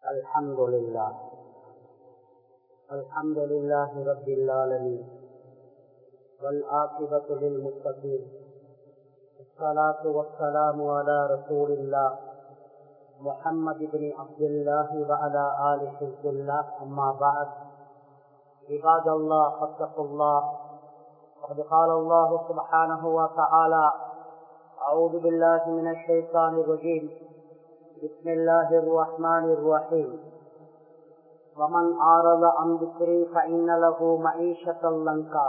الحمد لله الحمد لله رب العالمين والعاقبة للمتقين الصلاة والسلام على رسول الله محمد بن عبد الله وعلى آل حزب الله أما بعد عباد الله فاتقوا الله وقد قال الله سبحانه وتعالى أعوذ بالله من الشيطان الرجيم بسم الله الرحمن الرحيم ومن أعرض عن ذكري فإن له معيشة لنكا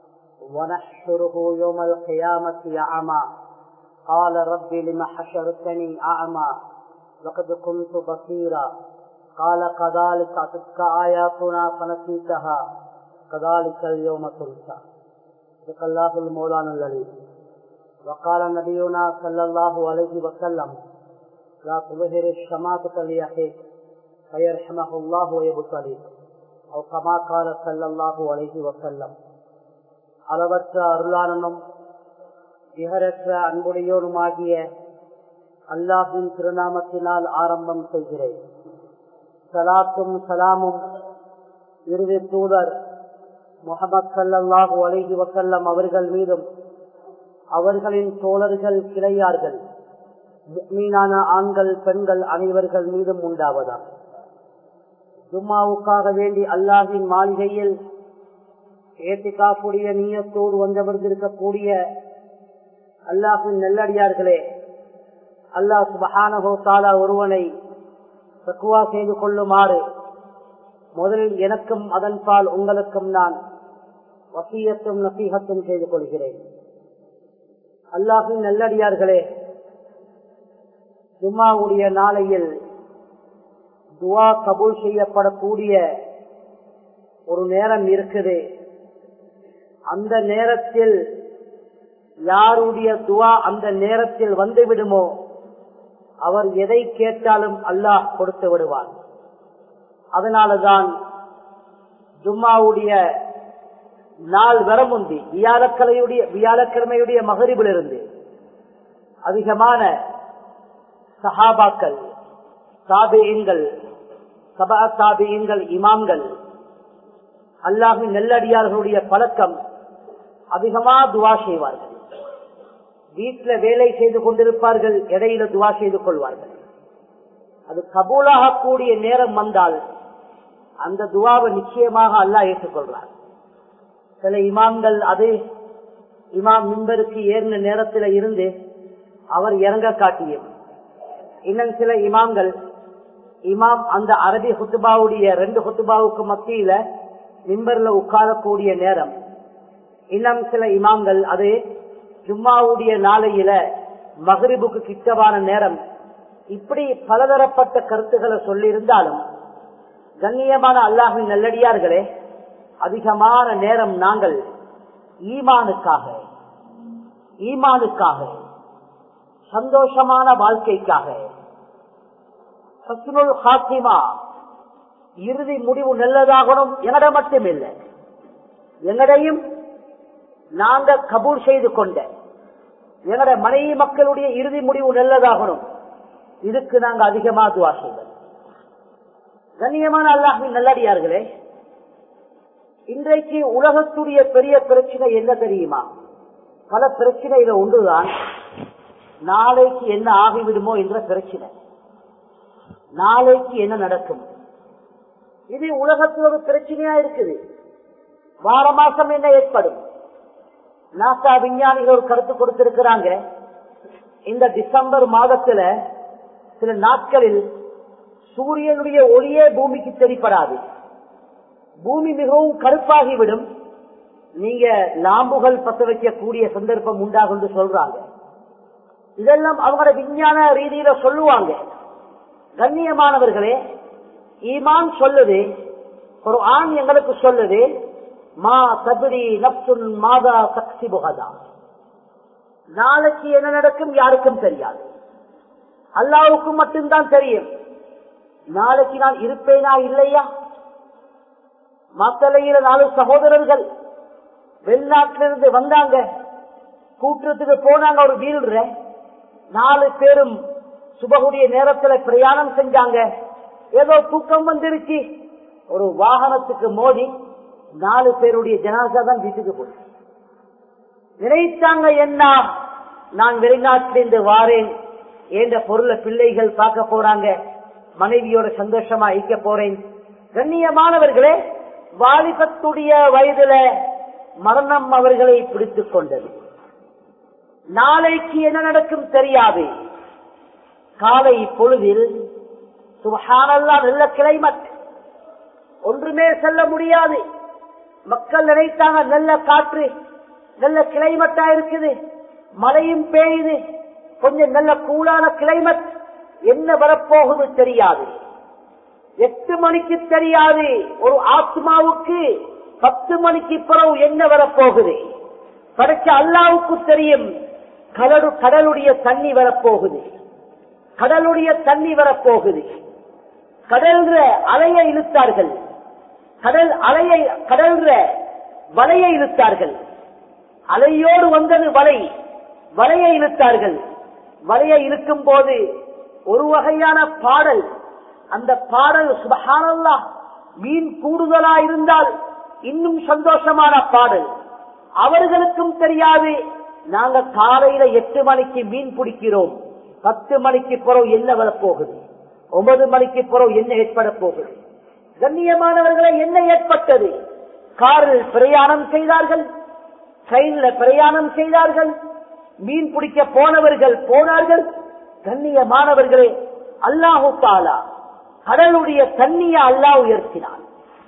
ونحشره يوم القيامة أعمى قال رب لم حشرتني أعمى لقد كنت بصيرا قال كذلك أتتك آياتنا فنسيتها كذلك اليوم تنسى صدق الله المولانا الذي وقال نبينا صلى الله عليه وسلم لا تظهر الشماتة لأخيك فيرحمه الله ويبتليك أو كما قال صلى الله عليه وسلم அளவற்ற அருளானனும் நிகரற்ற அன்புடையோனுமாகிய அல்லாஹின் திருநாமத்தினால் ஆரம்பம் செய்கிறேன் சலாத்தும் சலாமும் இறுதி தூதர் முகமது சல்லாஹூ அலஹி வசல்லம் அவர்கள் மீதும் அவர்களின் தோழர்கள் கிளையார்கள் மீனான ஆண்கள் பெண்கள் அனைவர்கள் மீதும் உண்டாவதா ஜும்மாவுக்காக வேண்டி அல்லாஹின் மாளிகையில் ஏத்திக்காக்கூடிய நீயத்தோடு வந்தவர்ந்திருக்கக்கூடிய அல்லாஹின் நெல்லடியார்களே அல்லாஹ் சுபஹானஹோ தாலா ஒருவனை தக்குவா செய்து கொள்ளுமாறு முதலில் எனக்கும் அதன் பால் உங்களுக்கும் நான் வசியத்தும் நசீகத்தும் செய்து கொள்கிறேன் அல்லாஹின் நல்லடியார்களே ஜும்மாவுடைய நாளையில் துவா கபூல் செய்யப்படக்கூடிய ஒரு நேரம் இருக்குது அந்த நேரத்தில் யாருடைய துவா அந்த நேரத்தில் வந்து விடுமோ அவர் எதை கேட்டாலும் அல்லாஹ் கொடுத்து விடுவார் அதனாலதான் ஜும்மாவுடைய நாள் வரமுந்தி வியாழக்கிழமையுடைய வியாழக்கிழமையுடைய மகரிபிலிருந்து அதிகமான சஹாபாக்கள் தாபியங்கள் சபா தாபியங்கள் இமாம்கள் அல்லாஹின் நெல்லடியார்களுடைய பழக்கம் அதிகமா துவா செய்வார்கள் வீட்டில் வேலை செய்து கொண்டிருப்பார்கள் இடையில துவா செய்து கொள்வார்கள் அது கபூலாக கூடிய நேரம் வந்தால் அந்த துவாவை நிச்சயமாக அல்லாஹ் ஏற்றுக்கொள்றார் சில இமாம்கள் அது இமாம் மின்பருக்கு ஏறின நேரத்தில் இருந்து அவர் இறங்க காட்டியும் இன்னும் சில இமாம்கள் இமாம் அந்த அரபி ஹுத்துபாவுடைய ரெண்டு ஹுத்துபாவுக்கு மத்தியில மிம்பர்ல உட்காரக்கூடிய நேரம் இன்னும் சில இமாம்கள் அது ஜும்மாவுடைய நாளையில மகரிபுக்கு கிட்டவான நேரம் இப்படி பலதரப்பட்ட கருத்துக்களை சொல்லியிருந்தாலும் கண்ணியமான அல்லாஹின் நல்லடியார்களே அதிகமான நேரம் நாங்கள் ஈமானுக்காக ஈமானுக்காக சந்தோஷமான வாழ்க்கைக்காக இறுதி முடிவு நல்லதாகணும் எங்கட மட்டும் இல்லை எங்கடையும் நாங்க கபூர் செய்து கொண்ட எங்கட மனைவி மக்களுடைய இறுதி முடிவு நல்லதாகணும் இதுக்கு நாங்க அதிகமா துவா செய்வோம் கண்ணியமான அல்லாஹின் நல்லடியார்களே இன்றைக்கு உலகத்துடைய பெரிய பிரச்சனை என்ன தெரியுமா பல பிரச்சனையில ஒன்றுதான் நாளைக்கு என்ன ஆகிவிடுமோ என்ற பிரச்சனை நாளைக்கு என்ன நடக்கும் இது உலகத்தில் ஒரு பிரச்சனையா இருக்குது வார மாசம் என்ன ஏற்படும் நாசா விஞ்ஞானிகள் ஒரு கருத்து கொடுத்திருக்கிறாங்க இந்த டிசம்பர் மாதத்துல சில நாட்களில் சூரியனுடைய ஒளியே பூமிக்கு தெரிப்படாது பூமி மிகவும் கருப்பாகிவிடும் நீங்க லாம்புகள் பத்த வைக்கக்கூடிய சந்தர்ப்பம் உண்டாகும் என்று சொல்றாங்க இதெல்லாம் அவங்களோட விஞ்ஞான ரீதியில சொல்லுவாங்க கண்ணியமானவர்களே ஈமான் சொல்லுது ஒரு ஆண் எங்களுக்கு சொல்லுது மா தபிரி நப்சுன் மாதா சக்தி புகதா நாளைக்கு என்ன நடக்கும் யாருக்கும் தெரியாது அல்லாவுக்கும் மட்டும்தான் தெரியும் நாளைக்கு நான் இருப்பேனா இல்லையா மக்களையில நாலு சகோதரர்கள் வெளிநாட்டிலிருந்து வந்தாங்க கூட்டத்துக்கு போனாங்க ஒரு வீடு நாலு பேரும் சுபகுடைய நேரத்துல பிரயாணம் செஞ்சாங்க ஏதோ தூக்கம் வந்துருச்சு ஒரு வாகனத்துக்கு மோதி நாலு பேருடைய ஜனாசா தான் வீட்டுக்கு போச்சு நினைத்தாங்க என்ன நான் வெளிநாட்டிலிருந்து வாரேன் என்ற பொருளை பிள்ளைகள் பார்க்க போறாங்க மனைவியோட சந்தோஷமா ஐக்க போறேன் கண்ணியமானவர்களே வாலிபத்துடைய வயதுல மரணம் அவர்களை பிடித்துக் கொண்டது நாளைக்கு என்ன நடக்கும் தெரியாது காலை பொழுதில் சுபஹானல்லா நல்ல கிளைமட் ஒன்றுமே செல்ல முடியாது மக்கள் நினைத்தாங்க நல்ல காற்று நல்ல கிளைமட்டா இருக்குது மழையும் பெய்யுது கொஞ்சம் நல்ல கூலான கிளைமட் என்ன வரப்போகுது தெரியாது எட்டு மணிக்கு தெரியாது ஒரு ஆத்மாவுக்கு பத்து மணிக்கு பிறகு என்ன வரப்போகுது படைச்ச அல்லாவுக்கு தெரியும் கடலு கடலுடைய தண்ணி வரப்போகுது கடலுடைய தண்ணி வரப்போகுது கடல்ற அலையை இழுத்தார்கள் கடல் அலையை கடல்ற வலையை இழுத்தார்கள் அலையோடு வந்தது வலை வலையை இழுத்தார்கள் வலையை இழுக்கும் போது ஒரு வகையான பாடல் அந்த பாடல் சுபஹானல்லா மீன் கூடுதலா இருந்தால் இன்னும் சந்தோஷமான பாடல் அவர்களுக்கும் தெரியாது நாங்க காலையில எட்டு மணிக்கு மீன் பிடிக்கிறோம் பத்து மணிக்கு பிறகு என்ன வரப்போகுது ஒன்பது மணிக்கு பிறகு என்ன ஏற்பட போகுது கண்ணியமானவர்களை என்ன ஏற்பட்டது காரில் பிரயாணம் செய்தார்கள் ட்ரெயின்ல பிரயாணம் செய்தார்கள் மீன் பிடிக்க போனவர்கள் போனார்கள் கண்ணியமானவர்களே அல்லாஹு தாலா கடலுடைய தண்ணிய அல்லாஹ் உயர்த்தினான்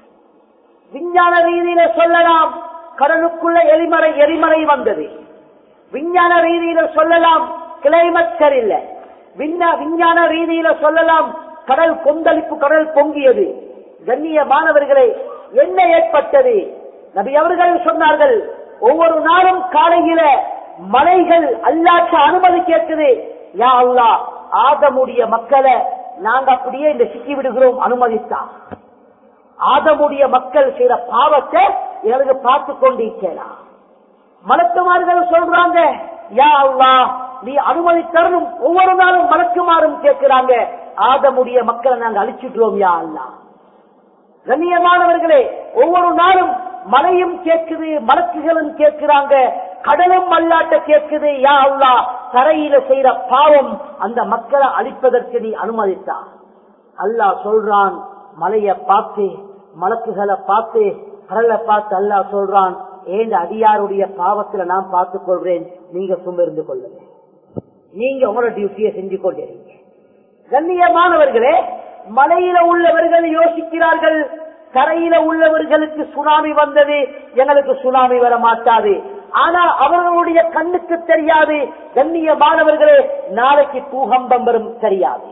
விஞ்ஞான ரீதியில சொல்லலாம் கடலுக்குள்ள எரிமறை எரிமறை வந்தது விஞ்ஞான ரீதியில சொல்லலாம் கிளைமேட் சரியில்லை விஞ்ஞா- விஞ்ஞான ரீதியில சொல்லலாம் கடல் கொந்தளிப்பு கடல் பொங்கியது கண்ணிய மாணவர்களே என்ன ஏற்பட்டது நபி அவர்கள் சொன்னார்கள் ஒவ்வொரு நாளும் காலையில மலைகள் அல்லாற்ற அனுமதி கேட்குது யா அல்லாஹ் ஆதமுடைய மக்களை நாங்க அப்படியே இந்த சிக்கி விடுகிறோம் அனுமதித்தான் ஆதமுடைய மக்கள் செய்த பாவத்தை எனக்கு பார்த்து கொண்டிருக்கலாம் மலக்குமார்கள் சொல்றாங்க யா அல்லாஹ் நீ அனுமதி தரணும் ஒவ்வொரு நாளும் மலக்குமாரும் கேட்கிறாங்க ஆதமுடைய மக்களை நாங்க அழிச்சிட்டோம் யா அல்லாஹ் கண்ணியமானவர்களே ஒவ்வொரு நாளும் மலையும் கேட்குது மலக்குகளும் கேட்கிறாங்க கடலும் அல்லாட்ட கேட்குது யா அல்லா தரையில செய்யற பாவம் அந்த மக்களை அழிப்பதற்கு நீ அனுமதித்தா அல்லாஹ் சொல்றான் மலைய பார்த்து மலக்குகளை பார்த்து கடலை பார்த்து அல்லாஹ் சொல்றான் ஏந்த அடியாருடைய பாவத்துல நான் பார்த்துக் கொள்றேன் நீங்க சுமர்ந்து கொள்ளுங்க நீங்க உங்களோட டியூட்டியை செஞ்சு கொண்டிருங்க கண்ணியமானவர்களே மலையில உள்ளவர்கள் யோசிக்கிறார்கள் கரையில உள்ளவர்களுக்கு சுனாமி வந்தது எங்களுக்கு சுனாமி வர மாட்டாது ஆனா அவர்களுடைய கண்ணுக்கு தெரியாது கண்ணியமானவர்களே நாளைக்கு பூகம்பம் வரும் தெரியாது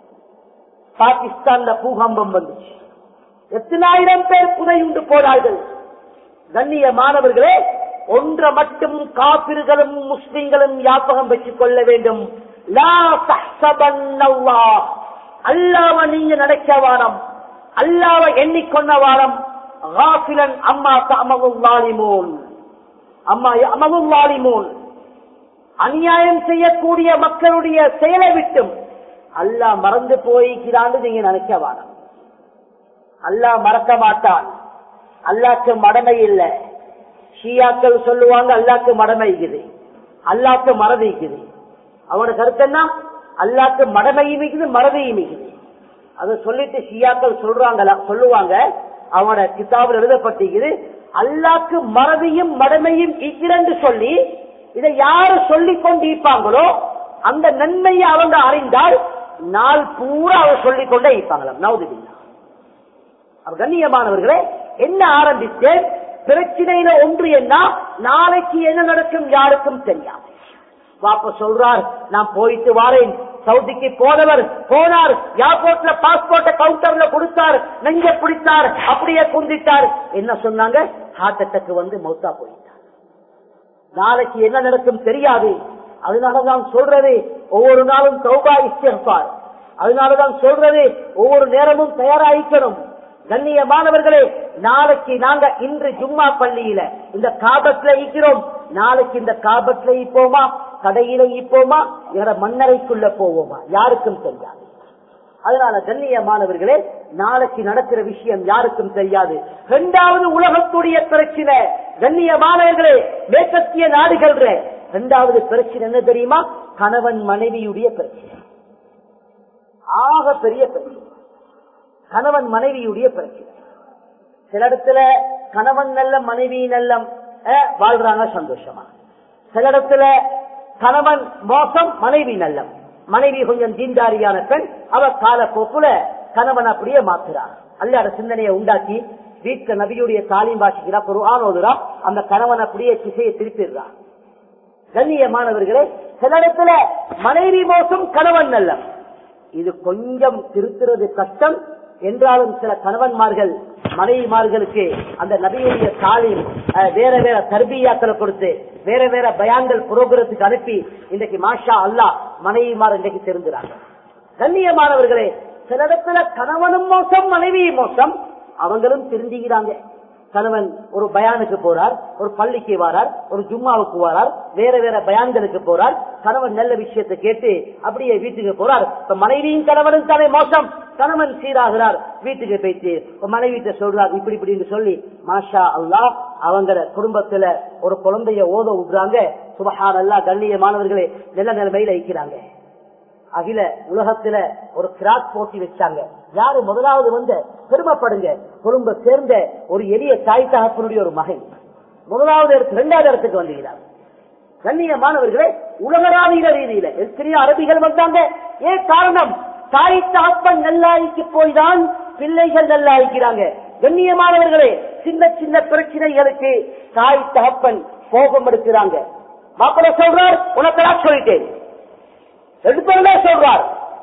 பாகிஸ்தான்ல பூகம்பம் வந்துச்சு எத்தனாயிரம் பேர் புதையுண்டு போனார்கள் கண்ணியமானவர்களே ஒன்றை மட்டும் காப்பிர்களும் முஸ்லிம்களும் யாபகம் வச்சுக் கொள்ள வேண்டும் லா தஹ்சபன்னல்லாஹ். அல்லாஹ்வை நீங்க நினைக்க வானம் அல்லாவ எண்ணிக்கொண்ட வாரம் காபிலன் அம்மா அமகுல்லாலிமோன் அம்மா அமகுல்லாலிமோன் அநியாயம் செய்யக்கூடிய மக்களுடைய செயலை விட்டும் அல்லாஹ் மறந்து போய்க்கிறான்னு நீங்க நினைக்க வானம் அல்லாஹ் மறக்க மாட்டான் அல்லாக்கு மடமை இல்ல ஷியாக்கள் சொல்லுவாங்க அல்லாக்கு மடமை இருக்குது அல்லாக்கு மறதி இருக்குது அவனோட கருத்து என்ன அல்லாக்கு மடமையும் இருக்குது மறதியும் இருக்குது அதை சொல்லிட்டு ஷியாக்கள் சொல்றாங்க சொல்லுவாங்க அவனோட கிதாபில் எழுதப்பட்டிருக்குது அல்லாக்கு மறதியும் மடமையும் இருக்கிறன்னு சொல்லி இதை யாரு சொல்லிக் கொண்டிருப்பாங்களோ அந்த நன்மையை அவங்க அறிந்தால் நாள் பூரா அவர் சொல்லிக் கொண்டே இருப்பாங்களாம் நவுதுபில்லா அவர் கண்ணியமானவர்களே என்ன ஆரம்பித்தேன் பிரச்சனையில ஒன்று என்ன நாளைக்கு என்ன நடக்கும் யாருக்கும் தெரியாது வாப்ப சொல்றார் நான் போயிட்டு வாரேன் சவுதிக்கு போனவர் போனார் ஏர்போர்ட்ல பாஸ்போர்ட்ட கவுண்டர்ல கொடுத்தார் நெஞ்ச பிடித்தார் அப்படியே குந்திட்டார் என்ன சொன்னாங்க ஹார்ட் அட்டாக் வந்து மௌத்தா போயிட்டார் நாளைக்கு என்ன நடக்கும் தெரியாது அதனாலதான் சொல்றது ஒவ்வொரு நாளும் சௌபா இஸ்திஃபார் அதனாலதான் சொல்றது ஒவ்வொரு நேரமும் தயாராகிக்கணும் கண்ணியமானவர்களே நாளைக்கு நாங்க இன்று ஜும்மா பள்ளியில இந்த காபத்துல இருக்கிறோம் நாளைக்கு இந்த காபத்துல இப்போமா கடையில இப்போமா எங்க மன்னரைக்குள்ள போவோமா யாருக்கும் தெரியாது அதனால கண்ணியமானவர்களே நாளைக்கு நடக்கிற விஷயம் யாருக்கும் தெரியாது இரண்டாவது உலகத்துடைய பிரச்சனை கண்ணியமானவர்களே மேற்கத்திய நாடுகள் இரண்டாவது பிரச்சனை என்ன தெரியுமா கணவன் மனைவியுடைய பிரச்சனை ஆக பெரிய பிரச்சனை கணவன் மனைவியுடைய பிரச்சனை சில இடத்துல கணவன் நல்ல மனைவி நல்ல அஹ், வாழ்றாங்க சந்தோஷமா சில இடத்துல கணவன் மோசம் மனைவி நல்லம் மனைவி கொஞ்சம் தீண்டாரியான பெண் அவ காலப்போக்குல கணவன் அப்படியே மாத்துறார் அல்லாத சிந்தனையை உண்டாக்கி வீட்டுல நபியுடைய தாலிம் வாசிக்கிறா குருஆன் ஓதுறா அந்த கணவன் அப்படியே திசையை திருப்பிடுறார் கண்ணியமானவர்களே சில இடத்துல மனைவி மோசம் கணவன் நல்லம் இது கொஞ்சம் திருத்துறது கஷ்டம் என்றாலும் சில கணவன்மார்கள் மனைவிமார்களுக்கு அந்த நபியுடைய தாலிம் அஹ், வேற வேற தர்பியாக்களை கொடுத்து வேற வேற பயான்கள் புரோகிரத்துக்கு அனுப்பி இன்றைக்கு மாஷா அல்லாஹ் மனைவிமார் இன்றைக்கு தெரிஞ்சுறாங்க கண்ணியமானவர்களே சில இடத்துல கணவனும் மோசம் மனைவியும் மோசம் அவங்களும் திருந்திக்கிறாங்க கணவன் ஒரு பயானுக்கு போறார் ஒரு பள்ளிக்கு வரார் ஒரு ஜும்மாவுக்கு வரார் வேற வேற பயான்களுக்கு போறார் கணவன் நல்ல விஷயத்தை கேட்டு அப்படியே வீட்டுக்கு போறார் இப்ப மனைவியும் கணவனும் தானே மோசம் கணவன் சீராகிறார் வீட்டுக்கு போயிட்டு இப்ப மனைவிட்ட சொல்றார் இப்படி இப்படின்னு சொல்லி மாஷா அல்லாஹ் அவங்க குடும்பத்துல ஒரு குழந்தைய ஓத விடுறாங்க சுபஹான் அல்லா கண்ணியமானவர்களே நல்ல நிலைமையில வைக்கிறாங்க அகில உலகத்துல ஒரு கிராக் போட்டி வச்சாங்க யாரு முதலாவது வந்த பெருமைப்படுங்க குடும்ப சேர்ந்த ஒரு எளிய தாய் தகப்பனுடைய ஒரு மகன் முதலாவது இடத்து இரண்டாவது இடத்துக்கு வந்திருக்கிறார் கண்ணியமானவர்களே உலகளாவிய ரீதியில எத்தனையோ அரபிகள் வந்தாங்க ஏன் காரணம் தாய் தகப்பன் நல்லாய்க்கு போய்தான் பிள்ளைகள் நல்லாய்க்கிறாங்க கண்ணியமானவர்களே சின்ன சின்ன பிரச்சனைகளுக்கு தாய் தகப்பன் கோபம் எடுக்கிறாங்க மாப்பிள்ள சொல்றார் உனக்கு சொல்லிட்டேன் எடுத்தவனே சொல்றார்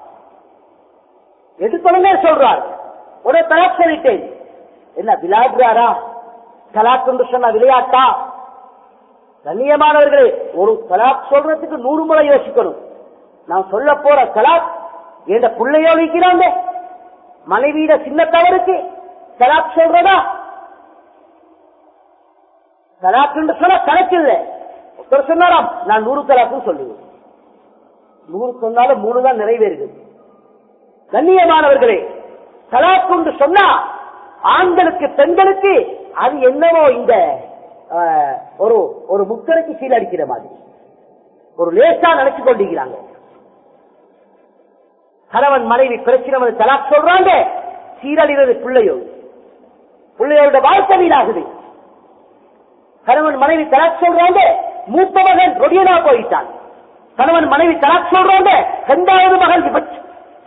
எடுத்தவனே சொல்றார் உடனே தலாக் சொல்லிட்டேன் என்ன விளையாடுறாரா தலாக் என்று சொன்ன விளையாட்டா கண்ணியமானவர்களே ஒரு தலாக் சொல்றதுக்கு நூறு முறை யோசிக்கணும் நான் சொல்ல போற தலாக் என்ற பிள்ளையோ வைக்கிறாங்க மனைவியிட சின்ன தவறுக்கு தலாக் சொல்றதா தலாக் என்று சொன்னா கணக்கு இல்லை ஒருத்தர் சொன்னாராம் நான் நூறு தலாக்கும் சொல்லுவேன் நூறு சொன்னாலும் மூணு தான் நிறைவேறுது கண்ணியமானவர்களே தலாக் என்று சொன்னா ஆண்களுக்கு பெண்களுக்கு அது என்னவோ இந்த ஆஹ், ஒரு ஒரு முக்கரைக்கு சீல் அடிக்கிற மாதிரி ஒரு லேசா நினைச்சு கொண்டிருக்கிறாங்க கணவன் மனைவி பிரச்சனை வந்து தலாக் சொல்றாங்க சீரழிவது பிள்ளையோ பிள்ளையோட வாழ்க்கை வீணாகுது கணவன் மனைவி தலாக் சொல்றாங்க மூத்த மகன் ரொடியனா போயிட்டான் கணவன் மனைவி தலாக் சொல்றாங்க இரண்டாவது மகன் விபத்து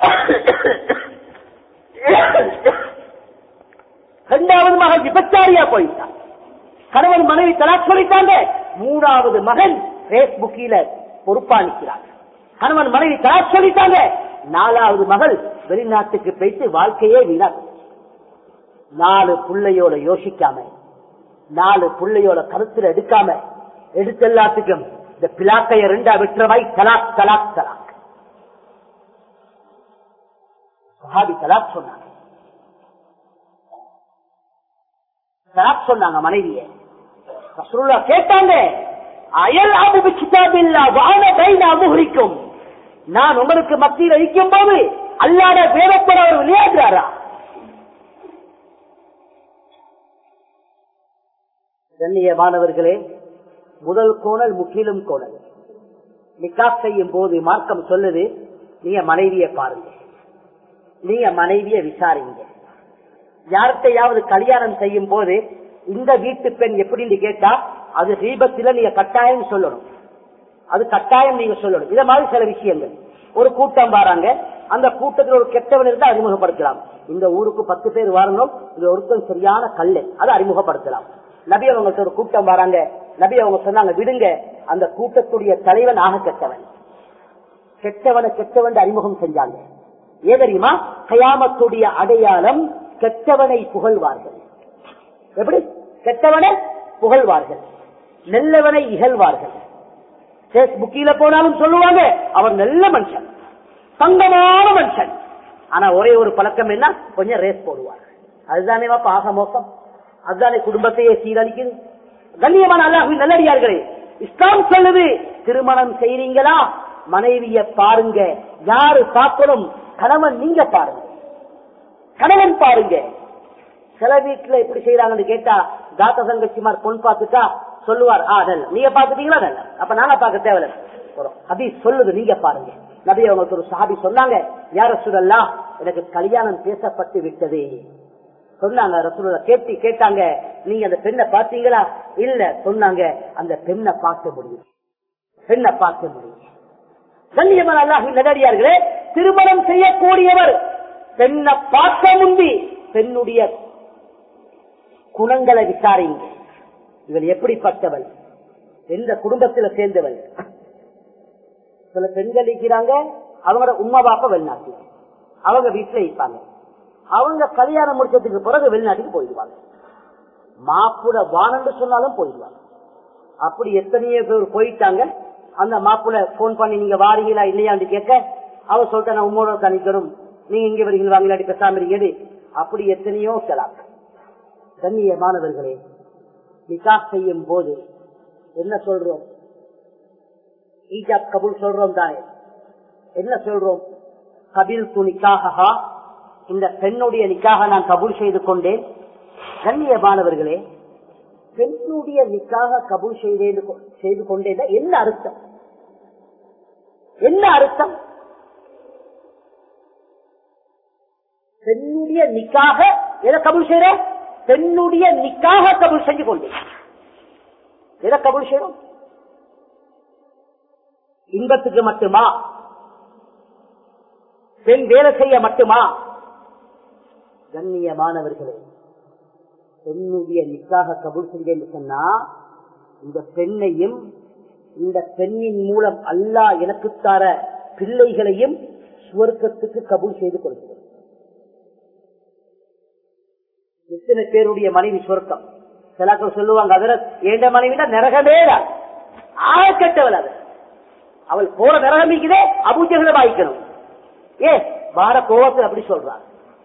இரண்டாவது மகன் விபச்சாரியா போயிட்டான் கணவன் மனைவி தலாக் சொல்லிட்டாங்க மூணாவது மகன் பேஸ்புக்கில பொறுப்பா நிற்கிறார் கணவன் மனைவி தலாக் சொல்லிட்டாங்க நாலாவது மகள் வெளிநாட்டுக்கு போயிட்டு வாழ்க்கையே வீணா போச்சு. நாலு பிள்ளையோட யோசிக்காம நாலு பிள்ளையோட கருத்துல எடுக்காம எடுத்த எல்லாத்துக்கும் இந்த பிளாக்கைய ரெண்டா விட்டுறவாய் தலாக் தலாக் தலாக் சஹாபி தலாக் சொன்னாங்க தலாக் சொன்னாங்க மனைவிய ரசூலுல்லாஹ் கேட்டாங்க அயல் அபு கிதாபில்லா வான பைன அபுஹரிக்கும் நான் உங்களுக்கு மத்தியில் வைக்கும் போது அல்லாத வேதப்பட அவர் விளையாடுறாரா கண்ணியமானவர்களே முதல் கோணல் முற்றிலும் கோணல் நிக்காப் செய்யும் போது மார்க்கம் சொல்லுது நீங்க மனைவிய பாருங்க நீங்க மனைவிய விசாரிங்க யார்கிட்டையாவது கல்யாணம் செய்யும் போது இந்த வீட்டு பெண் எப்படின்னு கேட்டா அது தீபத்தில நீங்க கட்டாயம் சொல்லணும் அது கட்டாயம் நீங்க சொல்லணும் இத மாதிரி சில விஷயங்கள் ஒரு கூட்டம் வராங்க அந்த கூட்டத்தில் ஒரு கெட்டவன் இருந்தா அறிமுகப்படுத்தலாம் இந்த ஊருக்கு பத்து பேர் வரணும் இது ஒருத்தன் சரியான கல்லு அதை அறிமுகப்படுத்தலாம் நபி அவங்கள்ட்ட ஒரு கூட்டம் வராங்க நபி அவங்க சொன்னாங்க விடுங்க அந்த கூட்டத்துடைய தலைவன் ஆக கெட்டவன் கெட்டவனை கெட்டவன் அறிமுகம் செஞ்சாங்க ஏன் தெரியுமா கயாமத்துடைய அடையாளம் கெட்டவனை புகழ்வார்கள் எப்படி கெட்டவனை புகழ்வார்கள் நல்லவனை இகழ்வார்கள் பேஸ்புக்கில போனாலும் சொல்லுவாங்க அவர் நல்ல மனுஷன் தங்கமான மனுஷன் ஆனா ஒரே ஒரு பழக்கம் என்ன கொஞ்சம் ரேஸ் போடுவார் அதுதானே பாக மோசம் அதுதானே குடும்பத்தையே சீரழிக்குது கண்ணியமான அல்லாஹ் நல்லடியார்களே இஸ்லாம் சொல்லுது திருமணம் செய்றீங்களா மனைவிய பாருங்க யாரு பார்க்கணும் கணவன் நீங்க பாருங்க கணவன் பாருங்க சில வீட்டுல எப்படி செய்யறாங்கன்னு கேட்டா தாத்த தங்கச்சிமார் பொன் பார்த்துட்டா சொல்லுவார் ஆ நல்ல நீங்க பாத்துட்டீங்களா நல்ல அப்ப நாங்க பார்க்க தேவையில்ல ஒரு ஹதீஸ் சொல்லுது நீங்க பாருங்க நபி அவங்களுக்கு ஒரு சாபி சொன்னாங்க யார சொல்லலாம் எனக்கு கல்யாணம் பேசப்பட்டு விட்டது சொன்னாங்க ரசூலுல்லாஹ் கேட்டு கேட்டாங்க நீங்க அந்த பெண்ணை பார்த்தீங்களா இல்ல சொன்னாங்க அந்த பெண்ணை பார்க்க முடியும் பெண்ணை பார்க்க முடியும் கண்ணியமான அல்லாஹின் நல்லடியார்களே திருமணம் செய்யக்கூடியவர் பெண்ணை பார்க்க முந்தி பெண்ணுடைய குணங்களை விசாரிங்க இவள் எப்படிப்பட்டவள் எந்த குடும்பத்தில் சேர்ந்தவள் சில பெண்கள் இருக்கிறாங்க அவங்களோட உம்மா பாப்பா வெளிநாட்டு அவங்க வீட்டுல இருப்பாங்க அவங்க கல்யாணம் முடிச்சதுக்கு பிறகு வெளிநாட்டுக்கு போயிடுவாங்க மாப்புட வானன்னு சொன்னாலும் போயிடுவாங்க அப்படி எத்தனையோ பேர் போயிட்டாங்க அந்த மாப்புல போன் பண்ணி நீங்க வாரீங்களா இல்லையான்னு கேட்க அவ சொல்லிட்ட நான் உம்மோட தனிக்கணும் நீங்க இங்க வரீங்க வாங்கலாடி பேசாம இருக்கீங்க அப்படி எத்தனையோ செலாம் கண்ணியமானவர்களே நிகா செய்யும் போது என்ன சொல்றோம் ஈஜாப் கபூல் சொல்றோம் தானே என்ன சொல்றோம் கபில் து நிக்காகா இந்த பெண்ணுடைய நிக்காக நான் கபூல் செய்து கொண்டேன் கண்ணியமானவர்களே பெண்ணுடைய நிக்காக கபூல் செய்தேன் செய்து கொண்டேன் என்ன அர்த்தம் என்ன அர்த்தம் பெண்ணுடைய நிக்காக எதை கபூல் செய்யற பெண்ணுடைய நிக்காக கபூல் செஞ்சு கொண்டேன் எதை கபூல் செய்யறோம் இன்பத்துக்கு மட்டுமா பெண் வேலை செய்ய மட்டுமா கண்ணியமானவர்களே பெண்ணுடைய நிக்காக கபூல் செஞ்சேன்னு சொன்னா இந்த பெண்ணையும் இந்த பெண்ணின் மூலம் அல்லாஹ் எனக்கு தர பிள்ளைகளையும் சுவர்க்கத்துக்கு கபூல் செய்து கொள்கிறேன் எத்தனை பேருடைய மனைவி சுவர்க்கம் சிலாக்கள் சொல்லுவாங்க அதில் ஏண்ட மனைவினா நரகமே ஆக்கட்டவள் அது அவள் போற நரகம் இருக்குதே அபூஜகளை வாய்க்கணும் ஏ வார கோவத்தில் அப்படி சொல்றார்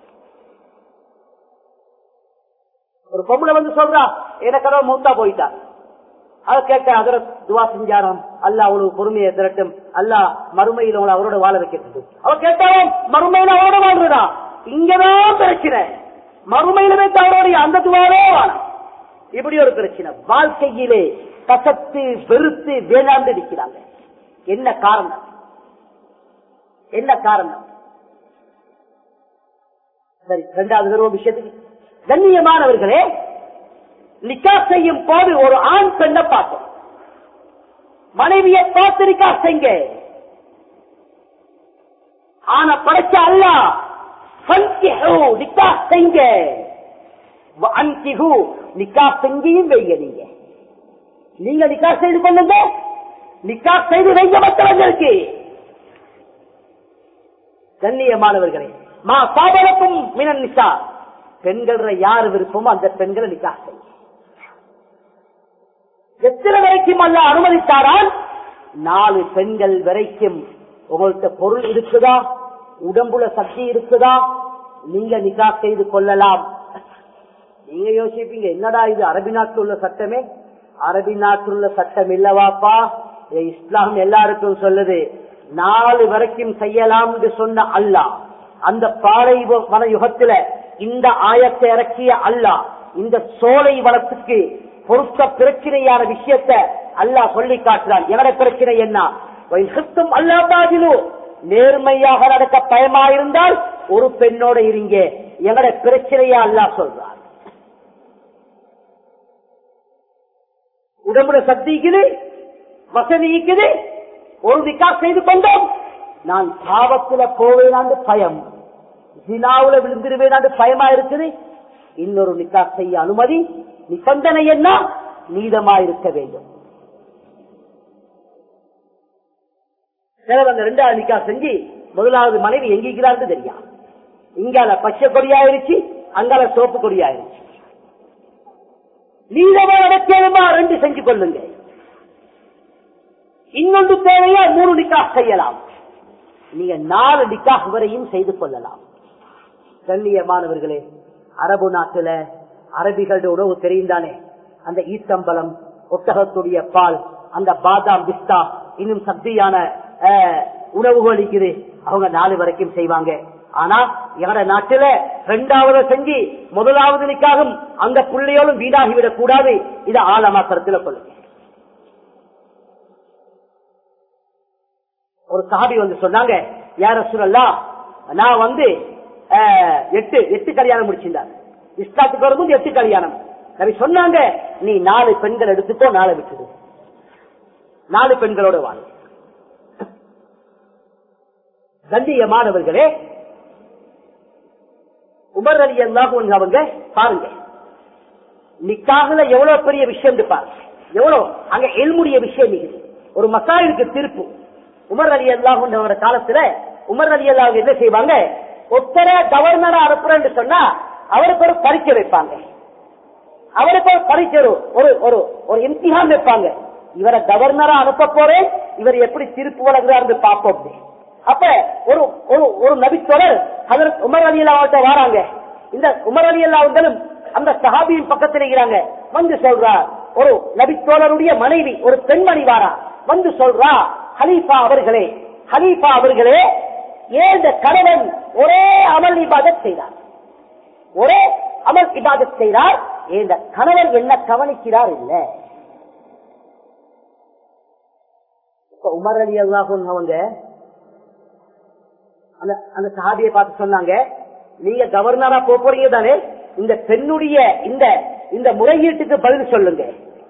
ஒரு பொம்பளை வந்து சொல்றா எனக்கோ மூத்தா போயிட்டா அவ கேட்ட அதர துவா செஞ்சாராம் அல்ல அவளுக்கு பொறுமையை திரட்டும் அல்ல மறுமையில் அவளை அவரோட வாழ வைக்கிறது அவ கேட்டாலும் மறுமையில அவரோட வாழ்றதா இங்கதான் பிரச்சனை மறுமையில வைத்து அவருடைய அந்த துவாரோ வாழம் இப்படி ஒரு பிரச்சனை வாழ்க்கையிலே கசத்து வெறுத்து வேளாண்டு இருக்கிறாங்க என்ன காரணம் என்ன காரணம் சரி ரெண்டாவது தடவை விஷயத்துக்கு கண்ணியமானவர்களே நிக்கா செய்யும் போது ஒரு ஆண் பெண்ணை பார்க்கும் மனைவியை பார்த்து நிக்கா செய்ங்க ஆன படைச்ச அல்ல நிக்கா செய்ங்க அன்கிஹு நிக்கா செஞ்சியும் வைங்க நீங்க நீங்க நிக்கா செய்து கொள்ளுங்க நிக்கா செய்து வைங்க மற்றவர்களுக்கு கண்ணியமானவர்களே மா சாபலக்கும் மினன் நிக்கா பெண்கள் யார் விருப்பமோ அந்த பெண்களை நிக்கா செய்ய எத்தனை வரைக்கும் அல்ல அனுமதித்தாரால் நாலு பெண்கள் வரைக்கும் உங்கள்கிட்ட பொருள் இருக்குதா உடம்புல சக்தி இருக்குதா நீங்க நிக்கா செய்து கொள்ளலாம் நீங்க யோசிப்பீங்க என்னடா இது அரபி நாட்டில் உள்ள சட்டமே அரபி நாட்டில் உள்ள சட்டம் இல்லவாப்பா இஸ்லாம் எல்லாருக்கும் சொல்லுது நாலு வரைக்கும் செய்யலாம் என்று சொன்ன அல்லா அந்த பாலை வன யுகத்துல இந்த ஆயத்தை இறக்கிய அல்லா இந்த சோலை வனத்துக்கு பொருத்த பிரச்சனையான விஷயத்த அல்லாஹ் சொல்லி காட்டுறான் எவட பிரச்சனை என்ன அல்லா பாதிலோ நேர்மையாக நடக்க பயமா இருந்தால் ஒரு பெண்ணோட இருங்க எங்கட பிரச்சனையா அல்லா சொல்றார் உடம்புல சக்திக்குது வசதி இருக்குது ஒரு விக்கா செய்து கொண்டோம் நான் பாவத்துல போவேனாண்டு பயம் ஜினாவுல விழுந்துருவேனாண்டு பயமா இருக்குது இன்னொரு நிக்கா செய்ய அனுமதி நிபந்தனை என்ன நீதமா இருக்க வேண்டும் சிலவங்க ரெண்டாவது நிக்கா செஞ்சு முதலாவது மனைவி எங்கிக்கிறார்கள் தெரியா இங்கால பச்சை கொடியாயிருச்சு அங்கால சோப்பு கொடியாயிருச்சு நீதமா நடக்கணுமா ரெண்டு செஞ்சு கொள்ளுங்க இன்னொன்று தேவையா மூணு நிக்கா செய்யலாம் நீங்க நாலு நிக்கா வரையும் செய்து கொள்ளலாம் கண்ணியமானவர்களே அரபு நாட்டுல அரபிகளுடைய உணவு தெரிந்தானே அந்த ஈத்தம்பலம் ஒட்டகத்துடைய பால் அந்த பாதாம் பிஸ்தா இன்னும் சக்தியான உணவுகள் இருக்குது அவங்க நாலு வரைக்கும் செய்வாங்க ஆனா எங்கட நாட்டுல ரெண்டாவது செஞ்சு முதலாவது நிக்காகும் அந்த புள்ளையோடும் வீடாகிவிடக் கூடாது இதை ஆழமா கருத்துல கொள்ளுங்க ஒரு சாபி வந்து சொன்னாங்க யார சொல்லலாம் நான் வந்து அஹ், எட்டு எட்டு கல்யாணம் முடிச்சிருந்தார் இஸ்லாத்துக்கு வரும்போது எட்டு கல்யாணம் நபி சொன்னாங்க நீ நாலு பெண்கள் எடுத்துக்கோ நாளை விட்டுடு நாலு பெண்களோட வாழ கண்ணியமானவர்களே உமர் அலி அல்லாஹ் அவங்க பாருங்க நிக்காகல எவ்வளவு பெரிய விஷயம் பாருங்க எவ்வளவு அங்க எல்முடைய விஷயம் இருக்குது ஒரு மசாயிலுக்கு தீர்ப்பு உமர் அலி அல்லாஹ் காலத்துல உமர் அலி அல்லாஹ் என்ன செய்வாங்க ஒத்தர கவர்னரா அனுப்புறேன்னு சொன்னா அவருக்கு ஒரு பரீட்சை வைப்பாங்க அவருக்கு ஒரு பரீட்சை ஒரு- ஒரு ஒரு ஒரு இம்திஹான் வைப்பாங்க இவரை கவர்னரா அனுப்ப போறேன் இவர் எப்படி திருப்பு வழங்குறாரு பார்ப்போம் அப்படி. அப்ப ஒரு ஒரு ஒரு நபித்தொடர் அதற்கு உமர் அலி அல்லாவிட்ட வராங்க இந்த உமர் அலி அல்லாவுங்களும் அந்த சஹாபியின் பக்கத்தில் இருக்கிறாங்க வந்து சொல்றா ஒரு நபித்தோழருடைய மனைவி ஒரு பெண்மணி வாரா வந்து சொல்றா ஹலீஃபா அவர்களே ஹலீஃபா அவர்களே ஏன் இந்த கணவன் ஒரே அமல் இபாதத் செய்தார் ஒரே அமல் இபாதத் செய்தார் இந்த கணவன் என்ன கவனிக்கிறார் இல்ல இப்ப உமர் அலி அல்லாஹும் அவங்க அந்த அந்த சாதியை பார்த்து சொன்னாங்க நீங்க கவர்னரா போக போறீங்க தானே இந்த பெண்ணுடைய இந்த இந்த முறையீட்டுக்கு பதில் சொல்லுங்க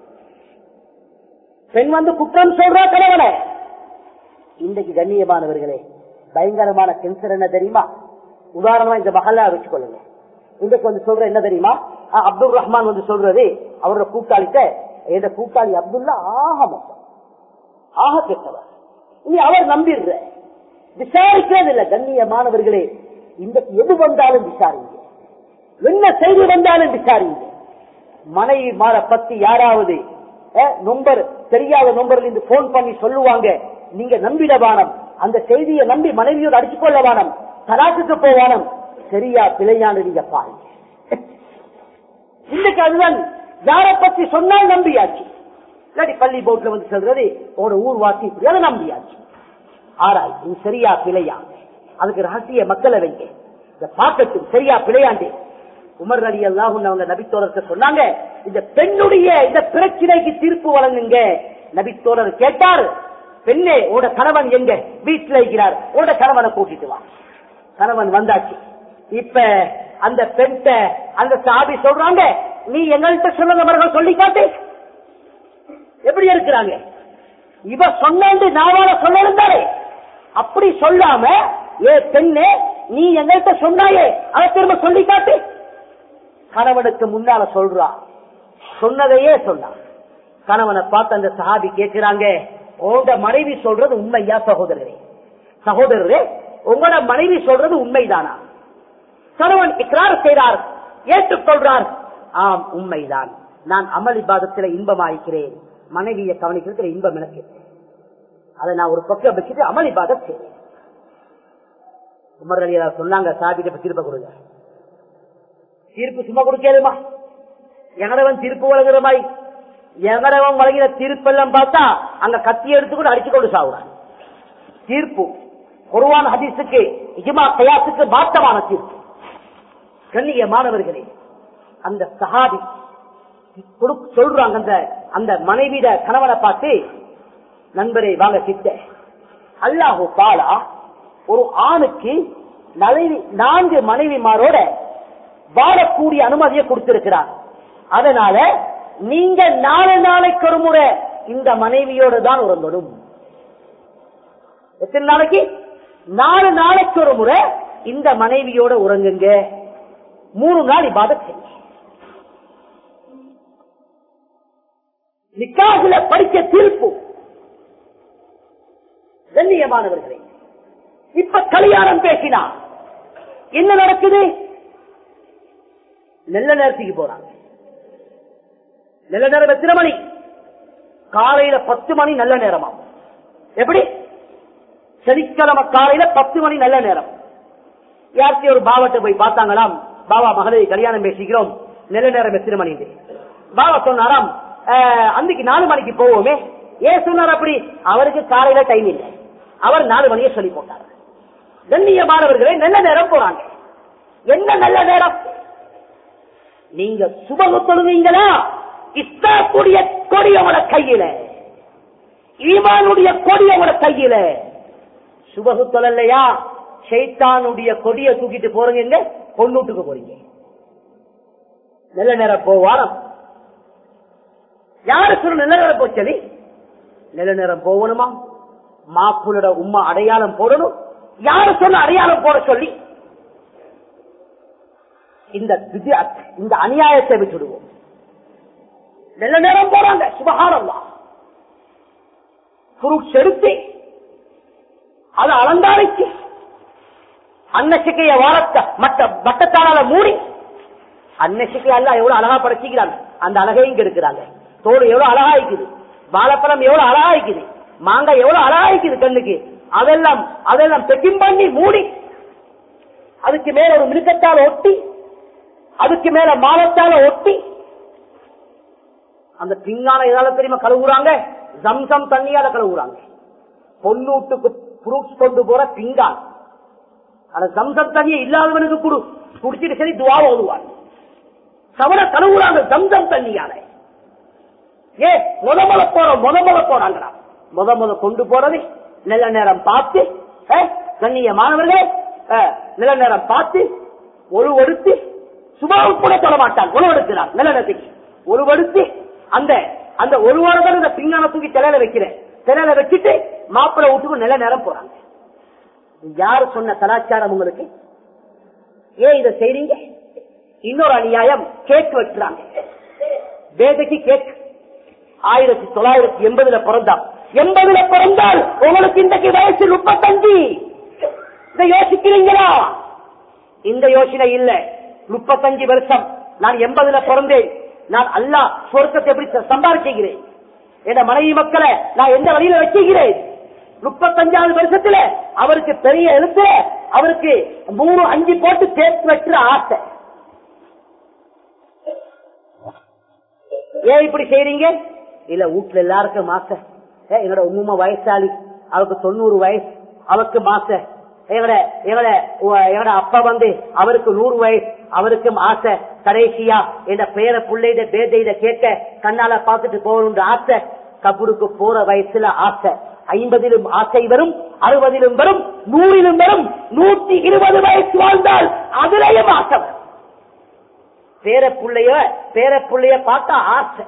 பெண் வந்து குற்றம் சொல்றா கணவனை இன்றைக்கு கண்ணியமானவர்களே பயங்கரமான கேன்சர் என்ன தெரியுமா உதாரணமா இந்த மகளா வச்சுக்கொள்ளுங்க இன்றைக்கு வந்து சொல்ற என்ன தெரியுமா ஆ, அப்துல் ரஹ்மான் வந்து சொல்றது அவரோட கூட்டாளிட்ட எந்த கூட்டாளி அப்துல்லா ஆக மொத்தம் ஆக கெட்டவர் நீ அவர் நம்பிடுற விசாரிக்கிறது இல்ல கண்ணியமானவர்களே இன்றைக்கு எது வந்தாலும் விசாரிங்க என்ன செய்தி வந்தாலும் விசாரிங்க மனைவி மாற பத்தி யாராவது அஹ், நொம்பர் தெரியாத நொம்பர்ல இருந்து போன் பண்ணி சொல்லுவாங்க நீங்க நம்பிட வானம் அந்த செய்தியை நம்பி மனைவியோடு அடிச்சு கொள்ள வானம் தலாக்குக்கு போவானம் சரியா பிழையானு நீங்க பாருங்க இன்னைக்கு அதுதான் யாரை பத்தி சொன்னால் நம்பியாச்சு இல்லாட்டி பள்ளி போட்ல வந்து சொல்றது உங்களோட ஊர் வாசி இப்படி அதை நம்பியாச்சு ஆராய் இது சரியா பிழையா அதுக்கு ரகசிய மக்களை வைங்க இத பார்க்கட்டும் சரியா பிழையாண்டு உமர் அலி அல்லாஹ் அவங்க நபித்தோழர்கிட்ட சொன்னாங்க இந்த பெண்ணுடைய இந்த பிரச்சனைக்கு தீர்ப்பு வழங்குங்க நபித்தோழர் கேட்டார் பெண்ணே உட கணவன் எங்க வீட்டுல இருக்கிறார் உட கணவனை கூட்டிட்டு வா கணவன் வந்தாச்சு இப்ப அந்த பெண்ட அந்த சாபி சொல்றாங்க நீ எங்கள்கிட்ட சொல்லுங்க மர்கள் சொல்லி காட்டு எப்படி இருக்கிறாங்க இவ சொன்னாண்டு நாவால சொல்ல இருந்தாரே அப்படி சொல்லாம ஏ பெண்ணே நீ எங்கள்கிட்ட சொன்னாயே அதை திரும்ப சொல்லி காட்டு கணவனுக்கு முன்னால சொல்றா சொன்னதையே சொன்னான் கணவனை பார்த்து அந்த சஹாபி கேட்கிறாங்க உங்க மனைவி சொல்றது உண்மையா சகோதரரே சகோதரரே உங்களோட மனைவி சொல்றது உண்மைதானா கணவன் இக்ரார் செய்தார் ஏற்றுக்கொள்றார் ஆம் உண்மைதான் நான் அமல் இபாதத்தில் இன்பமாயிருக்கிறேன் மனைவியை கவனிக்கிறதுல இன்பம் எனக்கு அதை நான் ஒரு பக்கம் வச்சுட்டு அமல் இபாதத் செய்வேன் உமர் அலி சொன்னாங்க சாபிட்ட திருப்ப கொடுங்க தீர்ப்பு சும்மா கொடுக்கலுமா எங்கடவன் தீர்ப்பு வழங்குற மாதிரி எங்கடவன் வழங்கின தீர்ப்பெல்லாம் பார்த்தா அங்க கத்தி எடுத்து கூட அடிச்சு கொண்டு சாவுறான் தீர்ப்பு குருவான் ஹதீஸுக்கு இஜ்மா கயாசுக்கு மாற்றமான தீர்ப்பு கண்ணியமானவர்களே அந்த சஹாபி கொடு- சொல்றாங்க அந்த அந்த மனைவிட கணவனை பார்த்து நண்பரே வாங்க கிட்ட அல்லாஹு தாலா ஒரு ஆணுக்கு மனைவி நான்கு மனைவிமாரோட வாழக்கூடிய அனுமதியை கொடுத்திருக்கிறார் அதனால நீங்க நாலு நாளைக்கு ஒரு முறை இந்த மனைவியோடு தான் உறங்கணும் எத்தனை நாளைக்கு நாலு நாளைக்கு ஒரு முறை இந்த மனைவியோட உறங்குங்க மூணு நாள் இபாதத் செய்யுங்க நிக்காகுல படிக்க தீர்ப்பு கண்ணியமானவர்களே இப்ப கல்யாணம் பேசினா என்ன நடக்குது நல்ல நேரத்துக்கு போறாங்க நல்ல நேரம் எத்தனை மணி காலையில பத்து மணி நல்ல நேரமா எப்படி சனிக்கிழமை காலையில பத்து மணி நல்ல நேரம் யார்கிட்ட ஒரு பாவத்தை போய் பார்த்தாங்களாம் பாபா மகளை கல்யாணம் பேசிக்கிறோம் நல்ல நேரம் எத்தனை மணி பாபா சொன்னாராம் "அஹ், அன்னைக்கு நாலு மணிக்கு போவோமே ஏன் சொன்னார் அப்படி அவருக்கு காலையில டைம் இல்லை அவர் நாலு மணியை சொல்லி போட்டார் கண்ணியமானவர்களே நல்ல நேரம் போறாங்க என்ன நல்ல நேரம் நீங்க சுபகு தொழுவீங்களா இஸ்லாத்துடைய கொடியவட கையில ஈமானுடைய கொடியவட கையில சுபகு தொழலையா ஷைத்தானுடைய கொடிய தூக்கிட்டு போறீங்க பொண்ணூட்டுக்கு போறீங்க நல்ல நேரம் போவாரம் யாரு சொல்ல நல்ல நேரம் போச்சது நல்ல நேரம் போகணுமா மாப்புளோட உம்மா அடையாளம் போடணும் யாரு சொல்ல அடையாளம் போட சொல்லி இந்த வித்யாத், இந்த அநியாயத்தை விட்டுடுவோம் நல்ல நேரம் போறாங்க சுபகாரம்தான் ஃப்ரூட்ஸ் எடுத்து அதை அலங்காரிச்சு அன்னசிக்கைய வாரத்தை மற்ற மட்டத்தானால மூடி அன்னசிக்கை அல்ல எவ்வளவு அழகா படைச்சிக்கிறாங்க அந்த அழகையும் கெடுக்கிறாங்க தோடு எவ்வளவு அழகா இருக்குது வாழைப்பழம் எவ்வளவு அழகா இருக்குது மாங்காய் எவ்வளவு அழகா இருக்குது கண்ணுக்கு அதெல்லாம் அதெல்லாம் பெக்கிங் பண்ணி மூடி அதுக்கு மேல ஒரு மிருகத்தால ஒட்டி அதுக்கு மேல மாலத்தால ஒட்டி அந்த பிங்கான எதால தெரியுமா கழுவுறாங்க ஜம்சம் தண்ணியால கழுவுறாங்க பொன்னூட்டுக்கு புரூப்ஸ் கொண்டு போற பிங்கான் அந்த ஜம்சம் தண்ணியை இல்லாதவனுக்கு குடு குடிச்சிட்டு சரி துவா ஓதுவார் சவர கழுவுறாங்க ஜம்சம் தண்ணியால ஏ முத முத போறோம் முத முத போறாங்களா முத முத கொண்டு போறது நல்ல நேரம் பார்த்து அஹ், கண்ணிய மாணவர்களே அஹ், நல்ல நேரம் பார்த்து ஒரு ஒடுத்து சுபாவும் கூட சொல்ல மாட்டாங்க ஒரு எடுக்கிறார் நல்ல நேரத்துக்கு ஒரு எடுத்து அந்த அந்த ஒரு வாரம் இந்த பிங்கான தூக்கி தலையில வைக்கிறேன் தலையில வச்சுட்டு மாப்பிள்ளை வீட்டுக்கு நல்ல நேரம் போறாங்க யாரு சொன்ன கலாச்சாரம் உங்களுக்கு ஏன் இதை செய்றீங்க இன்னொரு அநியாயம் கேக் வெட்டுறாங்க வேதைக்கு கேக் ஆயிரத்தி தொள்ளாயிரத்தி எண்பதுல பிறந்தான் எண்பதுல பிறந்தால் உங்களுக்கு இன்றைக்கு வயசு முப்பத்தஞ்சு இதை யோசிக்கிறீங்களா இந்த யோசனை இல்ல முப்பத்தஞ்சு வருஷம் நான் எண்பதுல பிறந்தேன் நான் அல்லா சொர்க்கத்தை எப்படி சம்பாதிச்சுகிறேன் என் மனைவி மக்களை நான் எந்த வழியில வச்சுக்கிறேன் முப்பத்தஞ்சாவது வருஷத்துல அவருக்கு பெரிய எழுத்து அவருக்கு மூணு அஞ்சு போட்டு சேர்த்து வெட்டுற ஆசை ஏன் இப்படி செய்றீங்க இல்ல வீட்டுல எல்லாருக்கும் ஆசை ஏ, எங்களோட உண்மை வயசாளி அவருக்கு தொண்ணூறு வயசு அவருக்கு மாச எங்கட எங்கட உ- எங்கட அப்பா வந்து அவருக்கு நூறு வயசு அவருக்கும் ஆசை கடைசியா என் பேர பிள்ளைட பேதையிட கேட்க கண்ணால பார்த்துட்டு போகணுன்ற ஆசை கபூருக்கு போற வயசுல ஆசை ஐம்பதிலும் ஆசை வரும் அறுபதிலும் வரும் நூறிலும் வரும் நூத்தி இருபது வயசு வாழ்ந்தால் அதிலேயும் ஆசை வரும் பேர புள்ளைய பேர புள்ளைய பார்த்தா ஆசை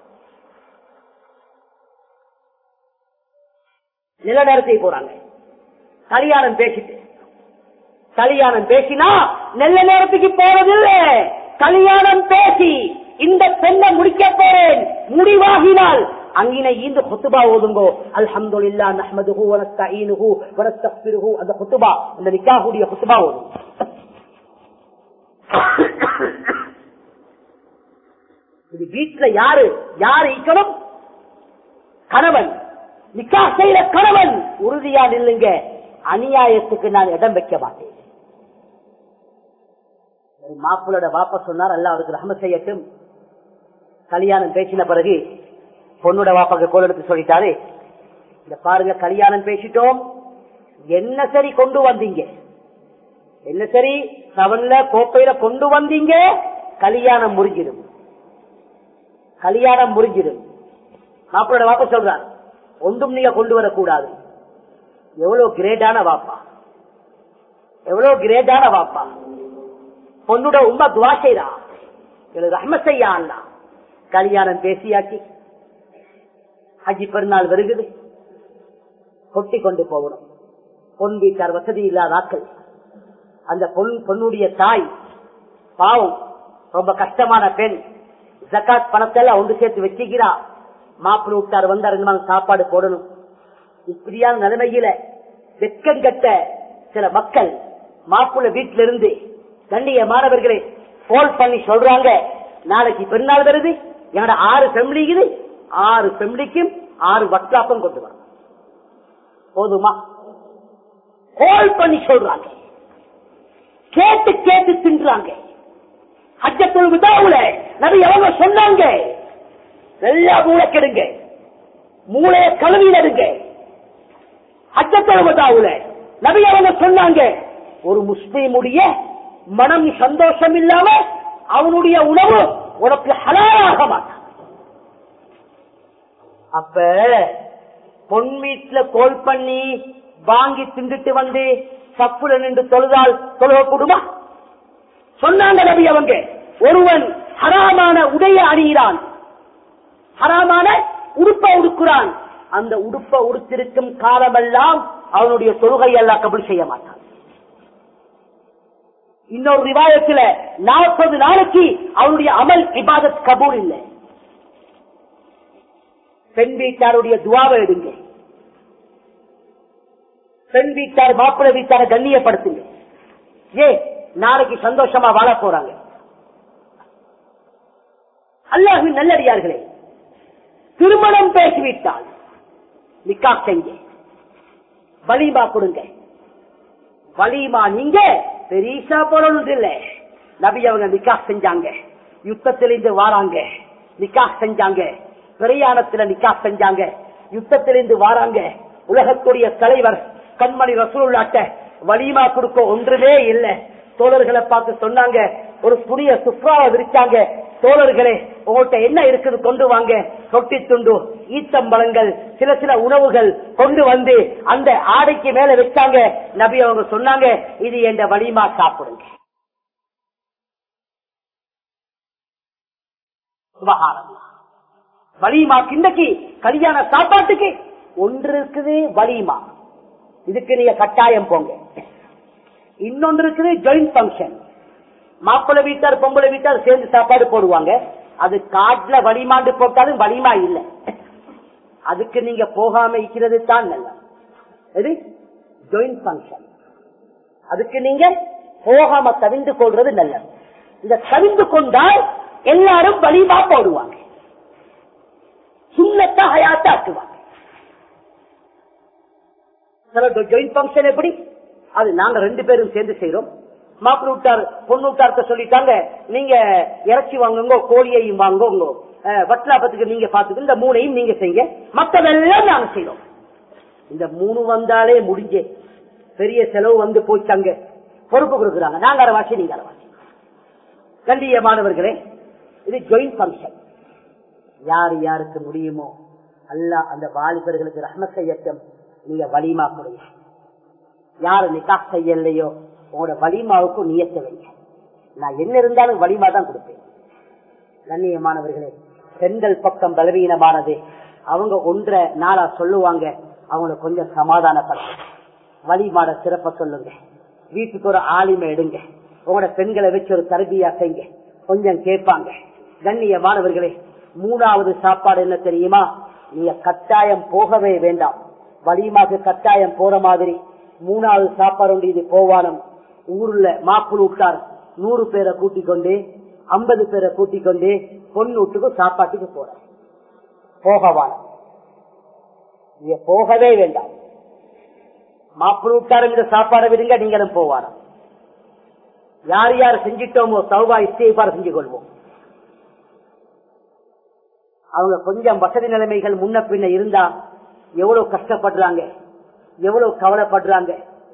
நில நேரத்தை போறாங்க கல்யாணம் பேசிட்டு கல்யாணம் பேசினா நல்ல நேரத்துக்கு போறதில்லை கல்யாணம் பேசி இந்த பெண்ணை முடிக்க போறேன் முடிவாகினால் அங்கினை இந்த குத்துபா ஓதுங்கோ அல்ஹம்துலில்லா நஹ்மதுஹு வ நஸ்தஈனுஹு வ நஸ்தக்பிருஹு அந்த குத்துபா அந்த நிக்காஹுடைய குத்துபா ஓதும் இது வீட்டுல யாரு யாரு ஈக்கணும் கணவன் நிக்கா செய்யற கணவன் உறுதியா நில்லுங்க அநியாயத்துக்கு நான் இடம் வைக்க மாட்டேன் ஒரு மாப்பிளோட வாப்ப சொன்னார் அல்ல அவருக்கு ரஹம செய்யட்டும் கல்யாணம் பேசின பிறகு பொண்ணோட வாப்பாக்கு கோல் எடுத்து சொல்லிட்டாரு இந்த பாருங்க கல்யாணம் பேசிட்டோம் என்ன சரி கொண்டு வந்தீங்க என்ன சரி சவன்ல கோப்பையில கொண்டு வந்தீங்க கல்யாணம் முறிஞ்சிடும் கல்யாணம் முறிஞ்சிடும் மாப்பிளோட வாப்பா சொல்றார் ஒன்றும் நீங்க கொண்டு வரக்கூடாது எவ்வளவு கிரேட்டான வாப்பா எவ்வளவு கிரேட்டான வாப்பா பொண்ணுட உண்மை துவா செய்தா எனக்கு ரஹ்ம செய்யா அல்லா கல்யாணம் பேசியாச்சு ஹஜ்ஜி பெருநாள் வருகுது கொட்டி கொண்டு போகணும் பொன் வீட்டார் வசதி இல்லாத ஆட்கள் அந்த பொன் பொண்ணுடைய தாய் பாவம் ரொம்ப கஷ்டமான பெண் ஜக்காத் பணத்தை எல்லாம் ஒன்று சேர்த்து வச்சுக்கிறா மாப்பிள்ளை விட்டார் வந்து ரெண்டு நாள் சாப்பாடு போடணும் இப்படியான நிலைமையில வெக்கம் கட்ட சில மக்கள் மாப்பிள்ளை வீட்டில இருந்து கண்ணிய மாணவர்களை போல் பண்ணி சொல்றாங்க நாளைக்கு பெருநாள் வருது என்னோட ஆறு ஃபெமிலி இது ஆறு ஃபெமிலிக்கும் ஆறு வட்டாப்பம் கொண்டு வரும் போதுமா கோல் பண்ணி சொல்றாங்க கேட்டு கேட்டு தின்றாங்க அச்சத்தில் விதாவுல நபி அவங்க சொன்னாங்க நல்லா மூளை கெடுங்க மூளைய கழுவி நடுங்க அச்சத்தில் விதாவுல நபி அவங்க சொன்னாங்க ஒரு முஸ்லீமுடைய மனம் சந்தோஷம் இல்லாம அவனுடைய உணவு உனக்கு ஹலாலாக மாட்டான் அப்ப பொன் வீட்டுல கோல் பண்ணி வாங்கி திண்டுட்டு வந்து சப்புல நின்று தொழுதால் தொழுக கூடுமா சொன்னாங்க நபி அவங்க ஒருவன் ஹராமான உடைய அணிகிறான் ஹராமான உடுப்ப உடுக்கிறான் அந்த உடுப்ப உடுத்திருக்கும் காலமெல்லாம் அவனுடைய தொழுகை எல்லாம் கபுல் செய்ய மாட்டான் இன்னொரு ரிவாயத்தில் நாற்பது நாளைக்கு அவனுடைய அமல் இபாதத் கபூல் இல்லை பெண் வீட்டாருடைய துவாவை எடுங்க பெண் வீட்டார் மாப்பிள்ளை வீட்டார கண்ணியப்படுத்துங்க ஏ நாளைக்கு சந்தோஷமா வாழ போறாங்க அல்லாஹின் நல்லடியார்களே திருமணம் பேசிவிட்டால் நிக்கா செஞ்சு வலிமா கொடுங்க வலிமா நீங்க பெரிசா போறது இல்ல நபி அவங்க நிக்கா செஞ்சாங்க யுத்தத்திலிருந்து வாராங்க நிக்கா செஞ்சாங்க பிரயாணத்துல நிக்கா செஞ்சாங்க யுத்தத்திலிருந்து வாராங்க உலகத்துடைய தலைவர் கண்மணி ரசூல்லாட்ட வலிமா கொடுக்க ஒன்றுமே இல்லை தோழர்களை பார்த்து சொன்னாங்க ஒரு புதிய சுப்ராவை விரிச்சாங்க தோழர்களே உங்கள்கிட்ட என்ன இருக்குது கொண்டு வாங்க சொட்டி துண்டு ஈத்தம்பழங்கள் சில சில உணவுகள் கொண்டு வந்து அந்த ஆடைக்கு மேல வச்சாங்க நபி அவங்க சொன்னாங்க இது என்ற வலிமா சாப்பிடுங்க சுபஹானல்லாஹ். வலிமா கிண்டக்கு கல்யாண சாப்பாட்டுக்கு ஒன்று இருக்குது வலிமா இதுக்கு நீங்க கட்டாயம் போங்க இன்னொன்று இருக்குது ஜாயிண்ட் பங்கன் மாப்பிள்ளை வீட்டார் பொம்பளை வீட்டார் சேர்ந்து சாப்பாடு போடுவாங்க அது காட்டுல வலிமாண்டு போட்டாலும் வலிமா இல்லை அதுக்கு நீங்க போகாம இருக்கிறது தான் நல்லது எது ஜாயிண்ட் பங்கன் அதுக்கு நீங்க போகாம தவிந்து கொள்றது நல்லது இந்த தவிந்து கொண்டால் எல்லாரும் வலிமா போடுவாங்க சுண்ணத்தா ஹயாத்தாக்குவாங்க ஜாயிண்ட் பங்கன் எப்படி அது நாங்க ரெண்டு பேரும் சேர்ந்து செய்யறோம் மாப்பிள்ள விட்டார் பொண்ணு விட்டார்த்த சொல்லிட்டாங்க நீங்க இறைச்சி வாங்குங்க கோழியையும் வாங்குங்க அஹ், வட்லாபத்துக்கு நீங்க பாத்துக்கு இந்த மூணையும் நீங்க செய்யுங்க மத்ததெல்லாம் நாங்க செய்யறோம் இந்த மூணு வந்தாலே முடிஞ்சே பெரிய செலவு வந்து போச்சாங்க பொறுப்பு கொடுக்குறாங்க நாங்க அரவாசி நீங்க அரவாசி கண்டியமானவர்களே இது ஜாயிண்ட் பங்கன் யார் யாருக்கு முடியுமோ அல்ல அந்த வாலிபர்களுக்கு ரஹ்ம செய்யட்டும் நீங்க வலிமா கொடுங்க யாரு நிக்கா செய்யலையோ உங்களோட வலிமாவுக்கு நியத்த வைங்க நான் என்ன இருந்தாலும் வலிமா தான் கொடுப்பேன் கண்ணியமானவர்களே பெண்கள் பக்கம் பலவீனமானது அவங்க ஒன்றை நாளா சொல்லுவாங்க அவங்கள கொஞ்சம் சமாதானப்படுத்த வழிமாட சிறப்ப சொல்லுங்க வீட்டுக்கு ஒரு ஆளுமை எடுங்க உங்களோட பெண்களை வச்சு ஒரு தரபியா செய்யுங்க கொஞ்சம் கேட்பாங்க கண்ணியமானவர்களே மூணாவது சாப்பாடு என்ன தெரியுமா நீங்க கட்டாயம் போகவே வேண்டாம் வலிமாக்கு கட்டாயம் போற மாதிரி மூணாவது சாப்பாடு உண்டு இது போவானம் ஊர்ல மாப்புள் விட்டார் நூறு பேரை கூட்டிக் கொண்டு ஐம்பது பேரை கூட்டிக் கொண்டு பொண்ணு வீட்டுக்கு சாப்பாட்டுக்கு போற போகவான நீங்க போகவே வேண்டாம் மாப்பிள் விட்டாரும் இந்த சாப்பாடை விடுங்க நீங்களும் போவாரம் யார் யார் செஞ்சிட்டோமோ சௌபா இஸ்தேபார் செஞ்சு கொள்வோம் அவங்க கொஞ்சம் வசதி நிலைமைகள் முன்ன பின்ன இருந்தா எவ்வளவு கஷ்டப்படுறாங்க எவ்வளவு கவலைப்படுறாங்க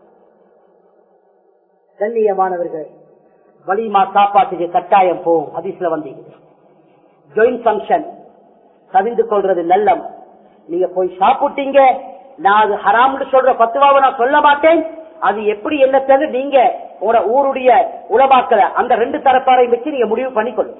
கண்ணியமானவர்கள் வலிமா சாப்பாட்டுக்கு கட்டாயம் போகும் அதிசல வந்தீங்க ஜாயிண்ட் பங்கன் தவிந்து கொள்றது நல்லம் நீங்க போய் சாப்பிட்டீங்க நான் அது ஹராம்னு சொல்ற பத்துவாவை நான் சொல்ல மாட்டேன் அது எப்படி என்ன நீங்க உங்களோட ஊருடைய உலமாக்கல அந்த ரெண்டு தரப்பாரையும் வச்சு நீங்க முடிவு பண்ணிக்கொள்ளுங்க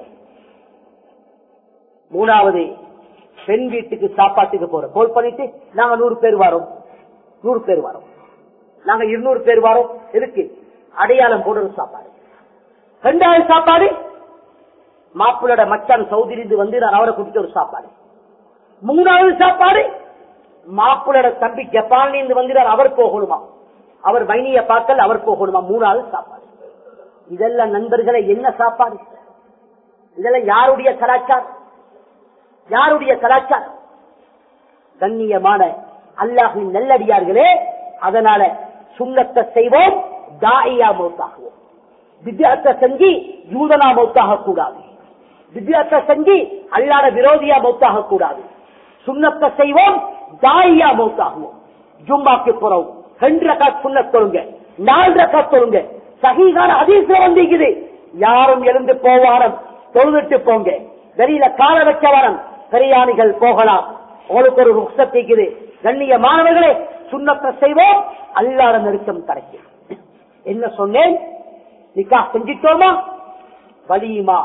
மூணாவது பெண் வீட்டுக்கு சாப்பாட்டுக்கு போறோம் கோல் பண்ணிட்டு நாங்க நூறு பேர் வரோம் நூறு பேர் வரோம் நாங்க இருநூறு பேர் வரோம் இருக்கு அடையாளம் போடுற சாப்பாடு ரெண்டாவது சாப்பாடு மாப்பிளோட மச்சான் சௌதிரிந்து வந்து நான் அவரை கூட்டிட்டு ஒரு சாப்பாடு மூணாவது சாப்பாடு மாப்பிளோட தம்பி ஜப்பான்ல இருந்து வந்து அவர் போகணுமா அவர் மைனிய பார்க்கல் அவர் போகணுமா மூணாவது சாப்பாடு இதெல்லாம் நண்பர்களை என்ன சாப்பாடு இதெல்லாம் யாருடைய கலாச்சாரம் யாருடைய கலாச்சாரம் கண்ணியமான அல்லாஹின் நல்லடியார்களே அதனால சுண்ணத்தை செய்வோம் தாயியா மௌத்தாகுவோம் வித்தியாசத்தை செஞ்சு யூதனா மௌத்தாக கூடாது வித்தியாசத்தை செஞ்சு அல்லாத விரோதியா மௌத்தாக கூடாது சுண்ணத்தை செய்வோம் தாயியா மௌத்தாகுவோம் ஜும்மாக்கு போறோம் ரெண்டு ரக்கா சுண்ண தொழுங்க நாலு ரக்கா தொழுங்க சகிகான அதிசயம் வந்திருக்குது யாரும் எழுந்து போவாரம் தொழுதுட்டு போங்க வெளியில கால வைக்க வாரம் பெரியாணிகள் போகலாம் உங்களுக்கு ஒரு ருக்ஷத்திக்குது கண்ணிய மாணவர்களே சுண்ணத்தை செய்வோம் அல்லாத நெருக்கம் கிடைக்கும் என்ன சொன்னேன் நிக்கா செஞ்சிட்டோமா வலியுமா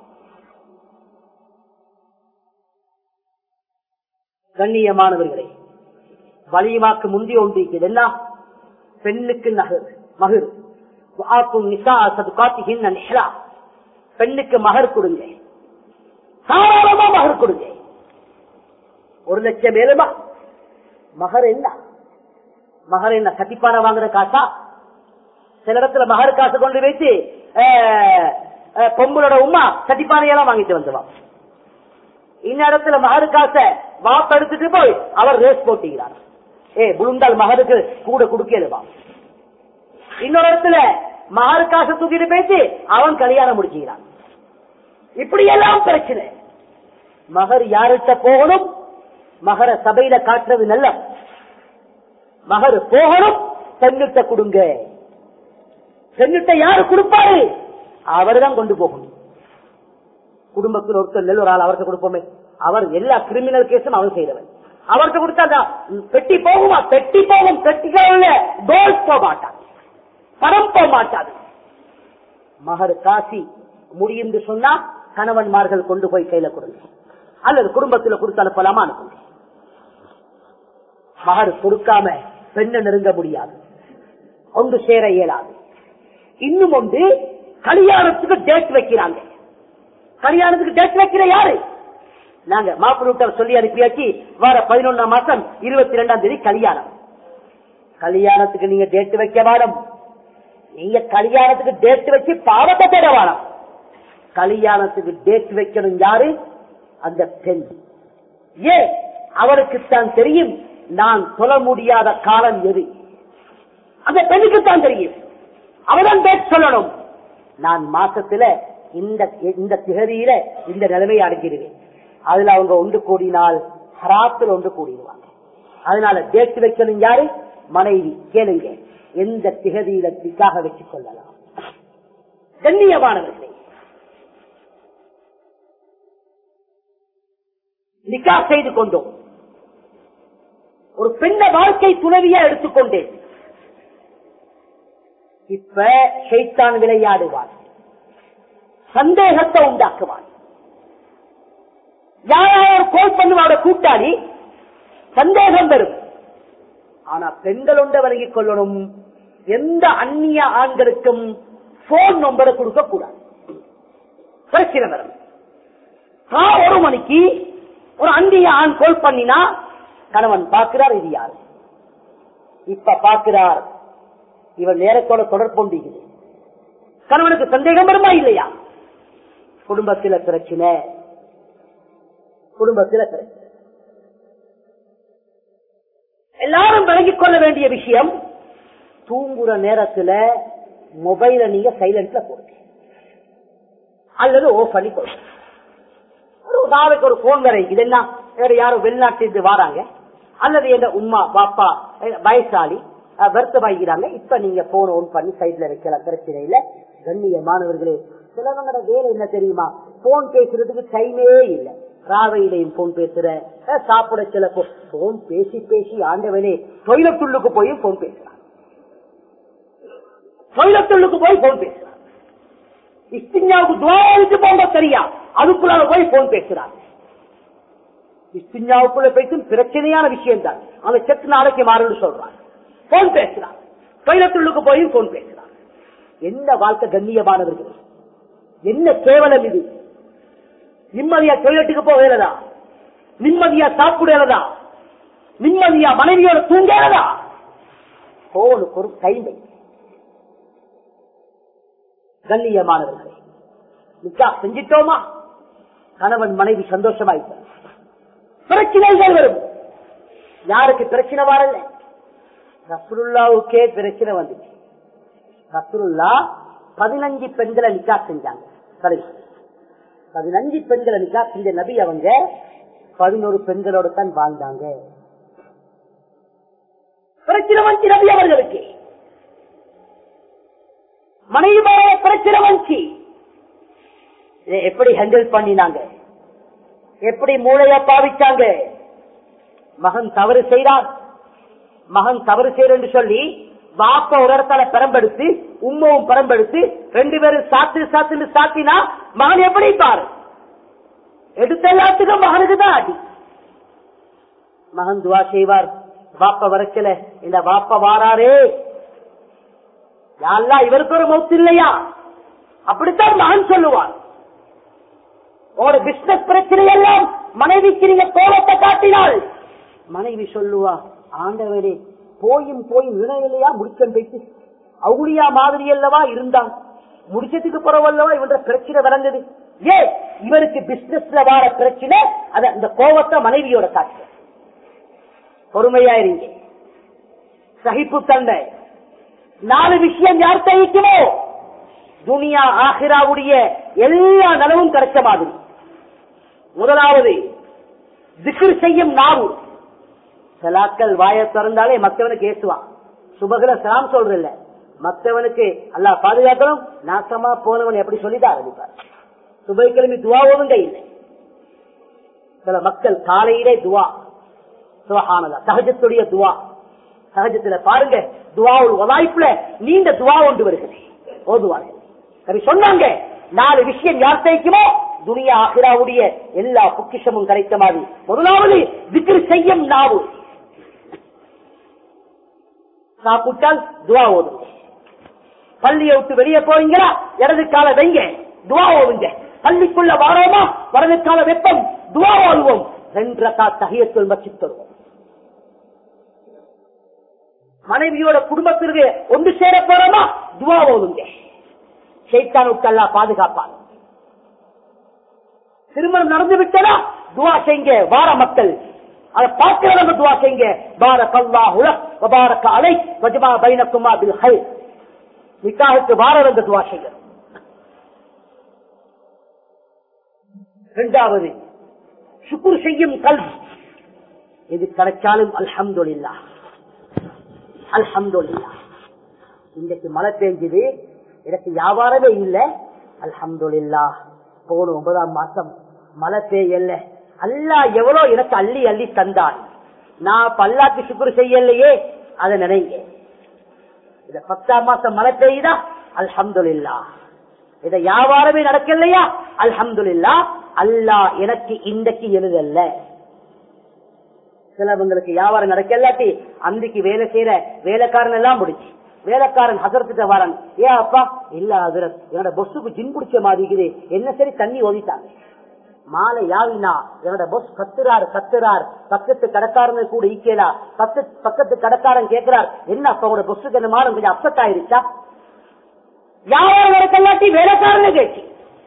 கண்ணியமானவர்களே வலியுமாக்கு முந்தைய ஒன்று இருக்குது என்ன பெண்ணுக்கு நகர் மகர் வாக்கும் நிசா சதுகாத்திகின் நிஹ்லா. பெண்ணுக்கு மகர் கொடுங்க தாராளமா மகர் கொடுங்க ஒரு லட்சம் ஏழுமா மகர் என்ன மகர் என்ன சட்டிப்பான வாங்குற காசா சில இடத்துல மகர் காசு கொண்டு வைத்து அஹ், அஹ், பொம்பளோட உமா சட்டிப்பானையெல்லாம் வாங்கிட்டு வந்துவான் இந்த இடத்துல மகரு காசை வாப்பெடுத்துட்டு போய் அவர் ரேஸ் போட்டுகிறார் ஏ புழுந்தால் மகருக்கு கூட குடுக்கலுவா இன்னொரு இடத்துல மகரு காசை தூக்கிட்டு போயிட்டு அவன் கல்யாணம் முடிச்சுக்கிறான் இப்படி எல்லாம் பிரச்சனை மகர் யார்கிட்ட போகணும் மகர சபையில காட்டுறது நல்ல மகர் போகணும் பெண்ணிட்ட கொடுங்க பெண்ணிட்ட யாரு கொடுப்பாரு அவர்தான் கொண்டு போகணும் குடும்பத்தில் ஒருத்தர் நெல் ஒரு ஆள் அவருக்கு கொடுப்போமே அவர் எல்லா கிரிமினல் கேஸும் அவர் செய்தவன் அவருக்கு கொடுத்தா பெட்டி போகுமா பெட்டி போகும் பெட்டிகள் கோல்ஸ் போக மாட்டான் பணம் போக மாட்டாது மகர் காசி முடியும் சொன்னா கணவன்மார்கள் கொண்டு போய் கையில கொடுங்க அல்லது குடும்பத்தில் கொடுத்து அனுப்பலாமா அனுப்புங்க மகர் கொடுக்காம பெண்ணை நெருங்க முடியாது ஒன்று சேர இயலாது இன்னும் ஒன்று கல்யாணத்துக்கு டேட் வைக்கிறாங்க கல்யாணத்துக்கு டேட் வைக்கிற யாரு நாங்க மாப்பிள்ளூட்டர் சொல்லி அனுப்பியாச்சு வர பதினொன்னாம் மாசம் இருபத்தி ரெண்டாம் தேதி கல்யாணம் கல்யாணத்துக்கு நீங்க டேட் வைக்க வாரம் நீங்க கல்யாணத்துக்கு டேட் வச்சு பாவத்தை தேட வாரம் கல்யாணத்துக்கு டேட் வைக்கணும் யாரு அந்த பெண் ஏ அவருக்குத்தான் தெரியும் நான் சொல்ல முடியாத காலம் எது அந்த பெண்ணுக்குத்தான் தெரியும் அவதான் டேட் சொல்லணும் நான் மாசத்துல இந்த இந்த திகதியில இந்த நிலைமையை அடைஞ்சிருவேன் அதுல அவங்க ஒன்று கூடினால் ஹராத்தில் ஒன்று கூடிடுவாங்க அதனால டேட் வைக்கணும் யாரு மனைவி கேளுங்க எந்த திகதியில திக்காக வச்சுக் கொள்ளலாம் கண்ணியமானவர்களே நிக்கா செய்து கொண்டோம் ஒரு பெண்ண வாழ்க்கை துணவியா எடுத்துக்கொண்டேன் இப்ப ஷைத்தான் விளையாடுவான் சந்தேகத்தை உண்டாக்குவான் யாராவது கோல் பண்ணுவாட கூட்டாளி சந்தேகம் வரும் ஆனா பெண்கள் ஒன்றை விலகிக் கொள்ளணும் எந்த அந்நிய ஆண்களுக்கும் போன் நம்பரை கொடுக்க கூடாது பிரச்சனை வரும் கா ஒரு மணிக்கு ஒரு அந்நிய ஆண் கோல் பண்ணினா கணவன் பார்க்கிறார் இது யார் இப்ப பார்க்கிறார் இவன் நேரத்தோட தொடர்பு கொண்டிருக்குது கணவனுக்கு சந்தேகம் வருமா இல்லையா குடும்பத்தில பிரச்சனை குடும்பத்தில பிரச்சனை எல்லாரும் விளங்கிக் கொள்ள வேண்டிய விஷயம் தூங்குற நேரத்துல மொபைல நீங்க சைலண்ட்ல போடுங்க அல்லது ஓஃப் பண்ணி போடுங்க ஒரு நாளைக்கு ஒரு போன் வரை இது என்ன வேற யாரும் வெளிநாட்டிலிருந்து வராங்க அல்லது எங்க உமா பாப்பா அஹ் வயசாளி அஹ் வருத்தமாகிறாங்க இப்ப நீங்க போன் ஓன் பண்ணி சைட்ல வைக்கலாம் பிரச்சனை இல்ல கண்ணியமானவர்களே சிலவங்களோட வேலை என்ன தெரியுமா போன் பேசுறதுக்கு டைமே இல்லை ராவையிலையும் போன் பேசுற அஹ் சாப்பிட சில போன் பேசி பேசி ஆண்டவனே தொழிலத்துள்ளுக்கு போய் போன் பேசுறான் தொழிலத்துள்ளுக்கு போய் போன் பேசுறான் இஸ்திஞ்சாவுக்கு துவாரித்து போங்க சரியா அதுக்குள்ளால போய் போன் பேசுறாங்க இஸ்திஞ்சாவுக்குள்ள பேசும் பிரச்சனையான விஷயம் தான் அந்த செத்து நாளைக்கு மாறுன்னு சொல்றாங்க போன் பேசுறாங்க தொழிலத்துள்ளுக்கு போய் போன் பேசுறாங்க என்ன வாழ்க்கை கண்ணியமானவர்கள் என்ன கேவலம் இது நிம்மதியா தொழிலட்டுக்கு போகலதா நிம்மதியா சாப்பிடலதா நிம்மதியா மனைவியோட தூங்கலதா போனுக்கு ஒரு கைமை கண்ணியமானவர்களே நிக்கா செஞ்சிட்டோமா கணவன் மனைவி சந்தோஷமாயிட்டார் பிரச்சனைகள் வரும் யாருக்கு பிரச்சனை வரல ரசூலுல்லாவுக்கே பிரச்சனை வந்துச்சு ரசூலுல்லா பதினஞ்சு பெண்களை நிக்கா செஞ்சாங்க சரி பதினஞ்சு பெண்களை நிக்கா செஞ்ச நபி அவங்க பதினோரு பெண்களோட தான் வாழ்ந்தாங்க பிரச்சனை வந்துச்சு நபி அவர்களுக்கு மனைவி பிரச்சனை வந்துச்சு இதை எப்படி ஹேண்டில் பண்ணினாங்க எப்படி மூளைய பாவிச்சாங்க மகன் தவறு செய்தார் மகன் தவறு செய்யற என்று சொல்லி வாப்ப ஒரு இடத்துல பெரம்பெடுத்து உம்மவும் பெரம்பெடுத்து ரெண்டு பேரும் சாத்து சாத்துன்னு சாத்தினா மகன் எப்படி பாரு எடுத்த எல்லாத்துக்கும் மகனுக்கு தான் அடி மகன் துவா செய்வார் வாப்ப வரக்கல இந்த வாப்ப வாராரே யாழ்லா இவருக்கு ஒரு மௌத்து இல்லையா அப்படித்தான் மகன் சொல்லுவார் உங்களோட பிசினஸ் பிரச்சனை எல்லாம் மனைவிக்கு நீங்க கோலத்தை காட்டினால் மனைவி சொல்லுவா ஆண்டவரே போயும் போயும் இணையிலையா முடிச்சம் வைத்து அவுளியா மாதிரி அல்லவா இருந்தான் முடிச்சதுக்கு பிறவல்லவா இவன்ற பிரச்சனை விளங்குது ஏ இவருக்கு பிசினஸ்ல வார பிரச்சனை அத அந்த கோவத்தை மனைவியோட காட்டு பொறுமையா இருங்க சகிப்பு தந்தை நாலு விஷயம் யார் தயிக்குமோ துனியா ஆஹிராவுடைய எல்லா நலவும் கிடைச்ச மாதிரி முதலாவது திக்ர் செய்யும் நாவு சலாக்கள் வாய திறந்தாலே மத்தவனுக்கு ஏசுவான் சுபகல சலாம் சொல்றதில்ல மத்தவனுக்கு அல்லா பாதுகாக்கணும் நாசமா போனவன் எப்படி சொல்லிதான் ஆரம்பிப்பார் சுபைக்கிழமை துவாவும் இல்லை சில மக்கள் காலையிலே துவா சுகானதா சகஜத்துடைய துவா சகஜத்துல பாருங்க துவாவுள் வாய்ப்புல நீண்ட துவா ஒன்று வருகிறது ஓதுவார்கள் சரி சொன்னாங்க நாலு விஷயம் யார் தேய்க்குமோ துனியா ஆகிராவுடைய எல்லா பொக்கிஷமும் கிடைத்த மாதிரி முதலாவது திக்ரு செய்யும் நாவு சாப்பிட்டால் துவா ஓதுங்க பள்ளியை விட்டு வெளியே போறீங்களா இடது கால வைங்க துவா ஓதுங்க பள்ளிக்குள்ள வாரோமா வலது கால வெப்பம் துவா ஓதுவோம் ரெண்டு தகையத்துள் மச்சி தருவோம் மனைவியோட குடும்பத்திற்கு ஒன்று சேர போறோமா துவா ஓதுங்க சைத்தானுக்கல்லா பாதுகாப்பான் திருமணம் நடந்து விட்டதா துவா செய்யுங்க வார மக்கள் அதை பார்க்கிறவங்க துவா செய்யுங்க பாரக் அல்லாஹ் உலக் வபாரக் அலை வஜ்மா பைனக்குமா பில் ஹை நிக்காவுக்கு வாரவங்க துவா செய்ய இரண்டாவது சுக்குர் செய்யும் கல்வி இது கிடைச்சாலும் அல்ஹம்துலில்லா அல்ஹம்துலில்லா இன்றைக்கு மழை பெஞ்சது எனக்கு வியாபாரமே இல்லை அல்ஹம்துலில்லா போன ஒன்பதாம் மாசம் மழை பெய்யல அல்லா எவ்வளவு எனக்கு அள்ளி அள்ளி தந்தான் நான் பல்லாக்கு சுக்குர் செய்யலையே அதை நினைங்க இத பத்தாம் மாசம் மழை பெய்யுதா அல்ஹம்துலில்லா இத வியாபாரமே நடக்கலையா அல்ஹம்துலில்லா அல்லா எனக்கு இன்றைக்கு எழுதல்ல சிலவங்களுக்கு வியாபாரம் நடக்கலாட்டி அன்றைக்கு வேலை செய்யற வேலைக்காரன் எல்லாம் முடிச்சு வேலைக்காரன் ஹசரத்துட்ட வரன் ஏ அப்பா இல்ல ஹசரத் என்னோட பொஸ்ஸுக்கு ஜின் பிடிச்ச மாதிரி இருக்குது என்ன சரி தண்ணி ஓதிட்டாங்க மாலை யாவினா என்னோட பொஸ் கத்துறார் கத்துறார் பக்கத்து கடைக்காரங்க கூட ஈக்கலா பத்து பக்கத்து கடைக்காரன் கேட்கிறார் என்ன அப்ப உங்களோட பொஸ்ஸுக்கு என்ன மாறும் கொஞ்சம் அப்செட் ஆயிருச்சா வியாபாரம் நடக்கலாட்டி வேலைக்காரனே கேச்சு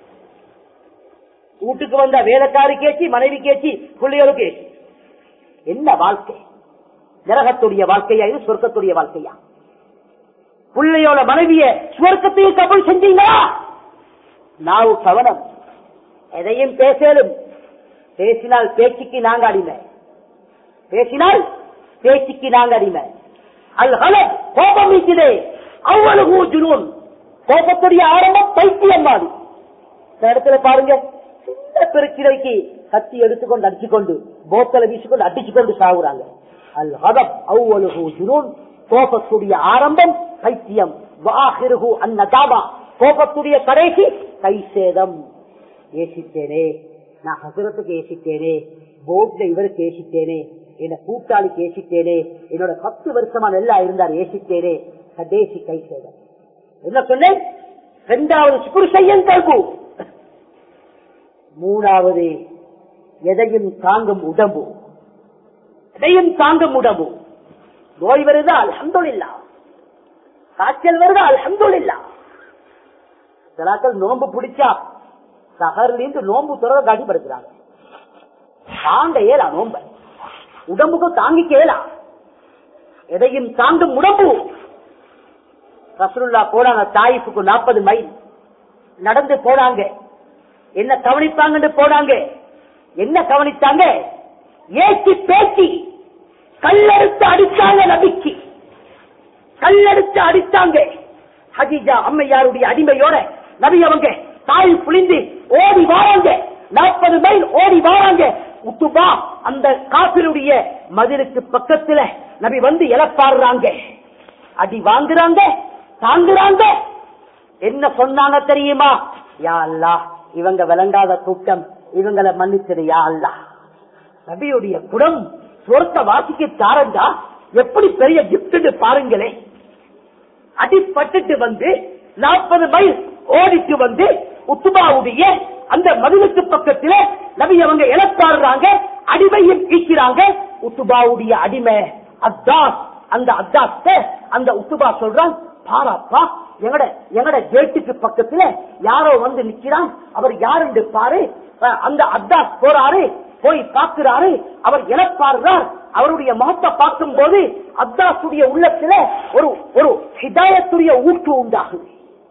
வீட்டுக்கு வந்த வேலைக்காரி கேச்சு மனைவி கேச்சு பிள்ளைகளும் கேச்சு என்ன வாழ்க்கை நரகத்துடைய வாழ்க்கையா இது சொர்க்கத்துடைய வாழ்க்கையா பிள்ளையோட மனைவிய சுவர்க்கத்தையும் கபல் செஞ்சீங்களா நாவு கவனம் எதையும் பேசலும் பேசினால் பேச்சுக்கு நாங்க அடிமை பேசினால் பேச்சுக்கு நாங்க அடிமை அல் ஹலத் கோபம் இருக்கிறே அவ்வளவு ஜுனூன் கோபத்துடைய ஆரம்பம் பைத்தியம் மாதிரி இந்த இடத்துல பாருங்க சின்ன பிரச்சனைக்கு கத்தி எடுத்துக்கொண்டு அடிச்சுக்கொண்டு போத்தலை வீசிக்கொண்டு அடிச்சுக்கொண்டு சாகுறாங்க அல் ஹதப் அவ்வளவு ஜுனூன் கோபத்துடைய ஆரம்பம் பைத்தியம் வாஹிருகு அந்நதாபா கோபத்துடைய கடைசி கை சேதம் ஏசித்தேனே நான் ஹசரத்துக்கு ஏசித்தேனே போர்ட்ல இவருக்கு ஏசித்தேனே என்ன கூட்டாளிக்கு ஏசித்தேனே என்னோட பத்து வருஷமா நல்லா இருந்தார் ஏசித்தேனே கடைசி கை சேதம் என்ன சொன்னேன் இரண்டாவது சுக்குர் செய்யும் கல்பு மூணாவது எதையும் தாங்கும் உடம்பு எதையும் தாங்கும் உடம்பு நோய் வருதா அல்ஹம்துலில்லா காய்ச்சல் வருதா அல்ஹம்துலில்லா சிலாக்கள் நோம்பு பிடிச்சா சகர்லேருந்து நோம்பு துறவை காட்டிப்படுத்துறாங்க தாங்க ஏலா நோம்ப உடம்புக்கு தாங்கிக்க ஏலா எதையும் தாங்கும் உடம்பு ரசூலுல்லா போனாங்க தாயிப்புக்கு நாற்பது மைல் நடந்து போனாங்க என்ன கவனிப்பாங்கன்னு போனாங்க என்ன கவனித்தாங்க ஏச்சி பேச்சு கல்லறுத்து அடிச்சாங்க நபிக்கு கல்லெடுத்து அடித்தாங்க ஹஜிஜா அம்மையாருடைய அடிமையோட நபி அவங்க தாய் புளிந்து ஓடி வாராங்க நாற்பது மைல் ஓடி வாராங்க உத்துபா அந்த காப்பிலுடைய மதிலுக்கு பக்கத்துல நபி வந்து இழப்பாடுறாங்க அடி வாங்குறாங்க தாங்குறாங்க என்ன சொன்னாங்க தெரியுமா யா அல்லா இவங்க விளங்காத கூட்டம் இவங்களை மன்னிச்சது யா அல்லா நபியுடைய குடம் சொர்க்க வாசிக்கு தாரண்டா எப்படி பெரிய கிப்ட் பாருங்களே அடிப்பட்டுட்டு வந்து நாற்பது மைல் ஓடிட்டு வந்து உத்துபாவுடைய அந்த மதுவுக்கு பக்கத்துல நபி அவங்க இழப்பாடுறாங்க அடிமையும் ஈக்கிறாங்க உத்துபாவுடைய அடிமை அத்தாஸ் அந்த அத்தாஸ் அந்த உத்துபா சொல்றான் பாராப்பா எங்கட எங்கட கேட்டுக்கு பக்கத்துல யாரோ வந்து நிக்கிறான் அவர் யாருன்னு பாரு அஹ் அந்த அத்தாஸ் போறாரு போய் பார்க்கிறாரு அவர் இழப்பாடுறார் அவருடைய முகத்தை பார்க்கும் போது அத்தாசுடைய உள்ளத்துல ஒரு ஒரு ஹிதாயத்துடைய ஊற்று உண்டாகுது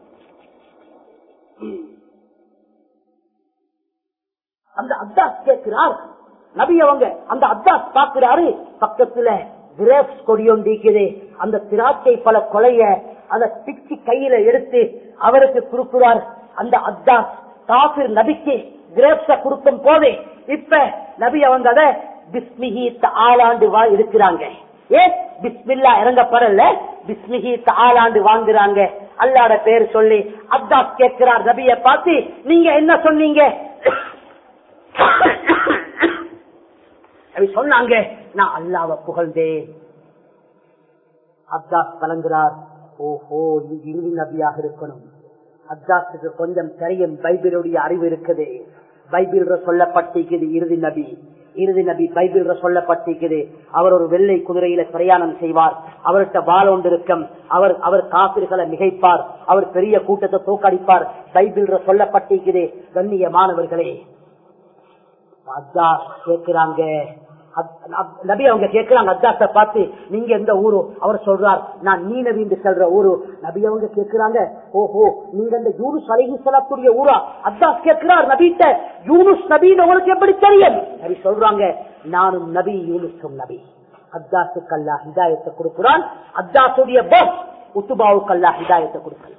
அந்த அத்தாஸ் கேட்கிறார் நபி அவங்க அந்த அத்தாஸ் பார்க்கிறாரு பக்கத்துல கிரேப்ஸ் கொடியொண்டிருக்குது அந்த திராட்சை பல கொலைய அதை பிச்சு கையில எடுத்து அவருக்கு கொடுக்கிறார் அந்த அத்தாஸ் காபிர் நபிக்கு கிரேப்ஸ கொடுக்கும் போது இப்ப நபி அவங்க அதை பிஸ்மிஹி ஆளாண்டு வா இருக்கிறாங்க ஏன் பிஸ்மில்லா இறங்கப்படல பிஸ்மிஹி ஆளாண்டு வாங்குறாங்க அல்லாட பேர் சொல்லி அத்தாஸ் கேட்கிறார் நபிய பார்த்து நீங்க என்ன சொன்னீங்க அப்படி சொன்னாங்க நான் அல்லாவ புகழ்ந்தேன் அத்தாஸ் கலங்குறார் ஓஹோ இது இறுதி நபியாக இருக்கணும் அத்தாஸுக்கு கொஞ்சம் தெரியும் பைபிளுடைய அறிவு இருக்குது பைபிள் சொல்லப்பட்டிருக்குது இறுதி நபி இறுதி நபி பைபிள் சொல்லப்பட்டிருக்குது அவர் ஒரு வெள்ளை குதிரையில பிரயாணம் செய்வார் அவர்கிட்ட வால் ஒன்று இருக்கும் அவர் அவர் காப்பிர்களை மிகைப்பார் அவர் பெரிய கூட்டத்தை தோக்கடிப்பார் பைபிள் சொல்லப்பட்டிருக்குது கண்ணிய மாணவர்களே அத்தாஸ் கேட்கிறாங்க நபி அவங்க கேட்கிறாங்க அத்தாச பார்த்து நீங்க எந்த ஊரு அவர் சொல்றார் நான் நீ நபி என்று சொல்ற ஊரு நபி அவங்க கேட்கிறாங்க ஓஹோ நீங்க இந்த யூனுஸ் அலஹி சலாத்துடைய ஊரா அத்தாஸ் கேட்கிறார் நபிட்ட யூனுஸ் நபின்னு உங்களுக்கு எப்படி தெரியும் நபி சொல்றாங்க நானும் நபி யூனுஸும் நபி அத்தாசுக்கு அல்லா ஹிதாயத்தை கொடுக்கிறான் அத்தாசுடைய பஸ் உத்துபாவுக்கு அல்லா ஹிதாயத்தை கொடுக்கலாம்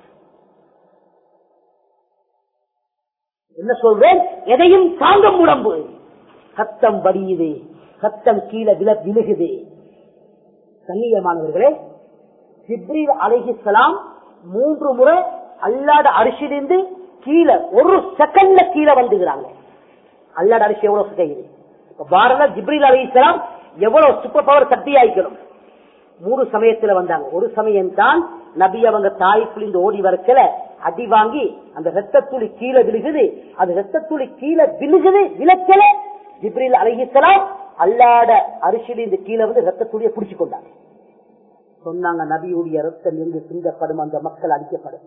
என்ன சொல்றேன் எதையும் தாங்க உடம்பு சத்தம் வடியுது சத்தம் கீழே வில விழுகுது கண்ணியமானவர்களே ஜிப்ரீல் அலைஹிஸ்லாம் மூன்று முறை அல்லாத அரிசிலிருந்து கீழே ஒரு செகண்ட்ல கீழே வந்துகிறாங்க அல்லாட அரிசி எவ்வளவு செய்யுது பாரத ஜிப்ரீல் அலைஹிஸ்லாம் எவ்வளவு சூப்பர் பவர் சக்தி ஆயிக்கணும் மூணு சமயத்துல வந்தாங்க ஒரு சமயம் தான் நபி அவங்க தாய்க்குள்ள ஓடி வரக்கல அடி வாங்கி அந்த ரத்த துளி கீழே விழுகுது அது ரத்த துளி கீழே விழுகுது விளக்கல ஜிப்ரில் அழகிசலாம் அல்லாட அரிசியிலிருந்து கீழே வந்து ரத்த துளியை பிடிச்சு கொண்டாங்க சொன்னாங்க நபியுடைய ரத்தம் எங்கு சிந்தப்படும் அந்த மக்கள் அடிக்கப்படும்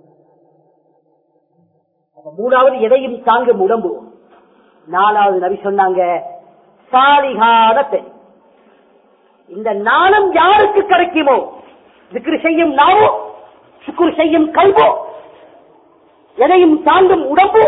மூணாவது எதையும் தாங்கும் உடம்பு நாலாவது நபி சொன்னாங்க சாலிகான பெண் இந்த நாளும் யாருக்கு கிடைக்குமோ விக்ரி செய்யும் நாவோ சுக்குர் செய்யும் கல்வோ எதையும் தாங்கும் உடம்பு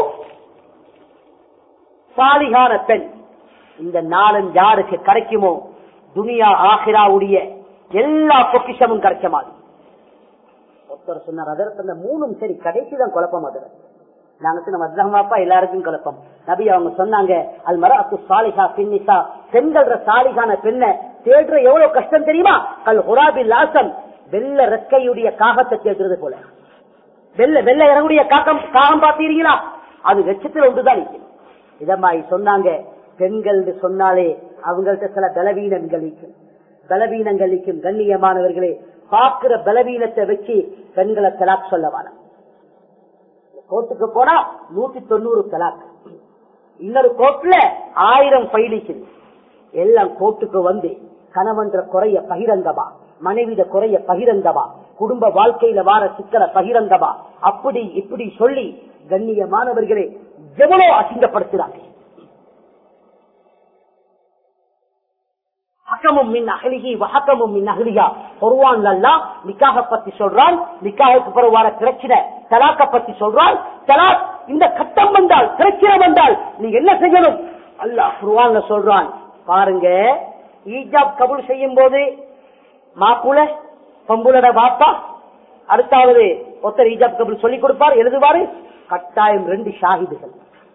சாலிகான பெண் இந்த நாளும் யாருக்கு கிடைக்குமோ துனியா ஆஹிராவுடைய எல்லா பொக்கிஷமும் கிடைச்ச மாதிரி ஒருத்தர் சொன்னார் அதற்கு அந்த மூணும் சரி கடைசி தான் குழப்பம் அதில் நாங்க நம்ம அத்ரஹமாப்பா எல்லாருக்கும் குழப்பம் நபி அவங்க சொன்னாங்க அது மர அத்து சாலிகா பின்னிசா பெண்கள் சாலிகான பெண்ணை தேடுற எவ்வளவு கஷ்டம் தெரியுமா கல் ஹுராபி லாசம் வெள்ள ரெக்கையுடைய காகத்தை தேடுறது போல வெள்ள வெள்ள இறங்குடைய காக்கம் காகம் பார்த்தீங்களா அது வெச்சத்தில் ஒன்றுதான் நிற்கும் இதமாய் சொன்னாங்க பெண்கள் சொன்னாலே அவங்கள்ட்ட சில பலவீனங்கள் இருக்கும் பலவீனங்கள் இருக்கும் கண்ணியமானவர்களே பார்க்கிற பலவீனத்தை வச்சு பெண்களை தலாக் சொல்லவான கோர்ட்டுக்கு போனா நூத்தி தொண்ணூறு தலாக் இன்னொரு கோர்ட்ல ஆயிரம் பயிலிக்குது எல்லாம் கோர்ட்டுக்கு வந்து கணவன்ற குறைய பகிரங்கமா மனைவிட குறைய பகிரங்கமா குடும்ப வாழ்க்கையில வார சிக்கலை பகிரங்கமா அப்படி இப்படி சொல்லி கண்ணியமானவர்களே எவ்வளவு அசிங்கப்படுத்துறாங்க ஹக்கமும் மின் அகலிகி வஹக்கமும் மின் அகலியா பொருவான் அல்லா நிக்காக பத்தி சொல்றான் நிக்காவுக்கு பிறகு வர பிரச்சனை தலாக்க பத்தி சொல்றான் தலாக் இந்த கட்டம் வந்தால் பிரச்சனை வந்தால் நீ என்ன செய்யணும் அல்லாஹ் குருவான்ல சொல்றான் பாருங்க ஈஜாப் கபூல் செய்யும் போது மாப்புல பொம்புலோட வாப்பா அடுத்தாவது ஒருத்தர் ஈஜாப் கபுல் சொல்லிக் கொடுப்பார் எழுதுவாரு கட்டாயம் ரெண்டு ஷாஹிதுகள்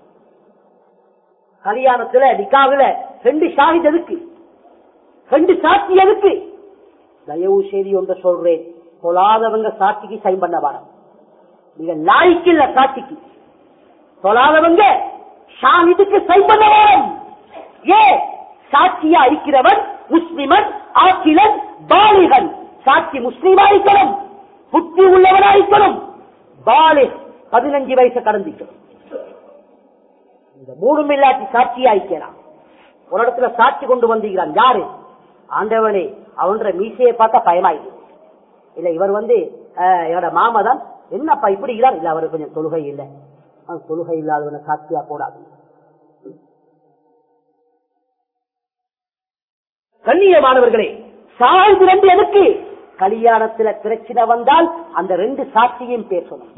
கல்யாணத்துல நிக்காவில ரெண்டு ஷாஹித் எதுக்கு ரெண்டு சாட்சி எதுக்கு தயவு செய்தி ஒன்று சொல்றேன் தொழாதவங்க சாட்சிக்கு சைன் பண்ண வாரம் நீங்க லாய்க்கு இல்ல சாட்சிக்கு தொழாதவங்க ஷாஹிதுக்கு சைன் பண்ண வாரம் ஏ சாட்சியா இருக்கிறவன் முஸ்லிமன் ஆக்கிலன் பாலிகன் சாட்சி முஸ்லீமாயிருக்கணும் புத்தி உள்ளவனாயிருக்கணும் பாலி பதினஞ்சு வயசு கடந்திக்கணும் இந்த மூணும் இல்லாட்டி சாட்சியாய்க்கிறான் ஒரு இடத்துல சாட்சி கொண்டு வந்திருக்கிறான் யாரு ஆண்டவனே அவன்ற மீசையை பார்த்தா பயமாயிரு இல்ல இவர் வந்து அஹ், என்னோட மாமா தான் என்னப்பா இப்படி இருக்கிறார் இல்ல அவருக்கு கொஞ்சம் தொழுகை இல்லை அவன் தொழுகை இல்லாதவனை சாட்சியா போடாது கண்ணியமானவர்களே சாய்ந்து ரெண்டு எதுக்கு கல்யாணத்துல பிரச்சனை வந்தால் அந்த ரெண்டு சாட்சியும் பேசணும்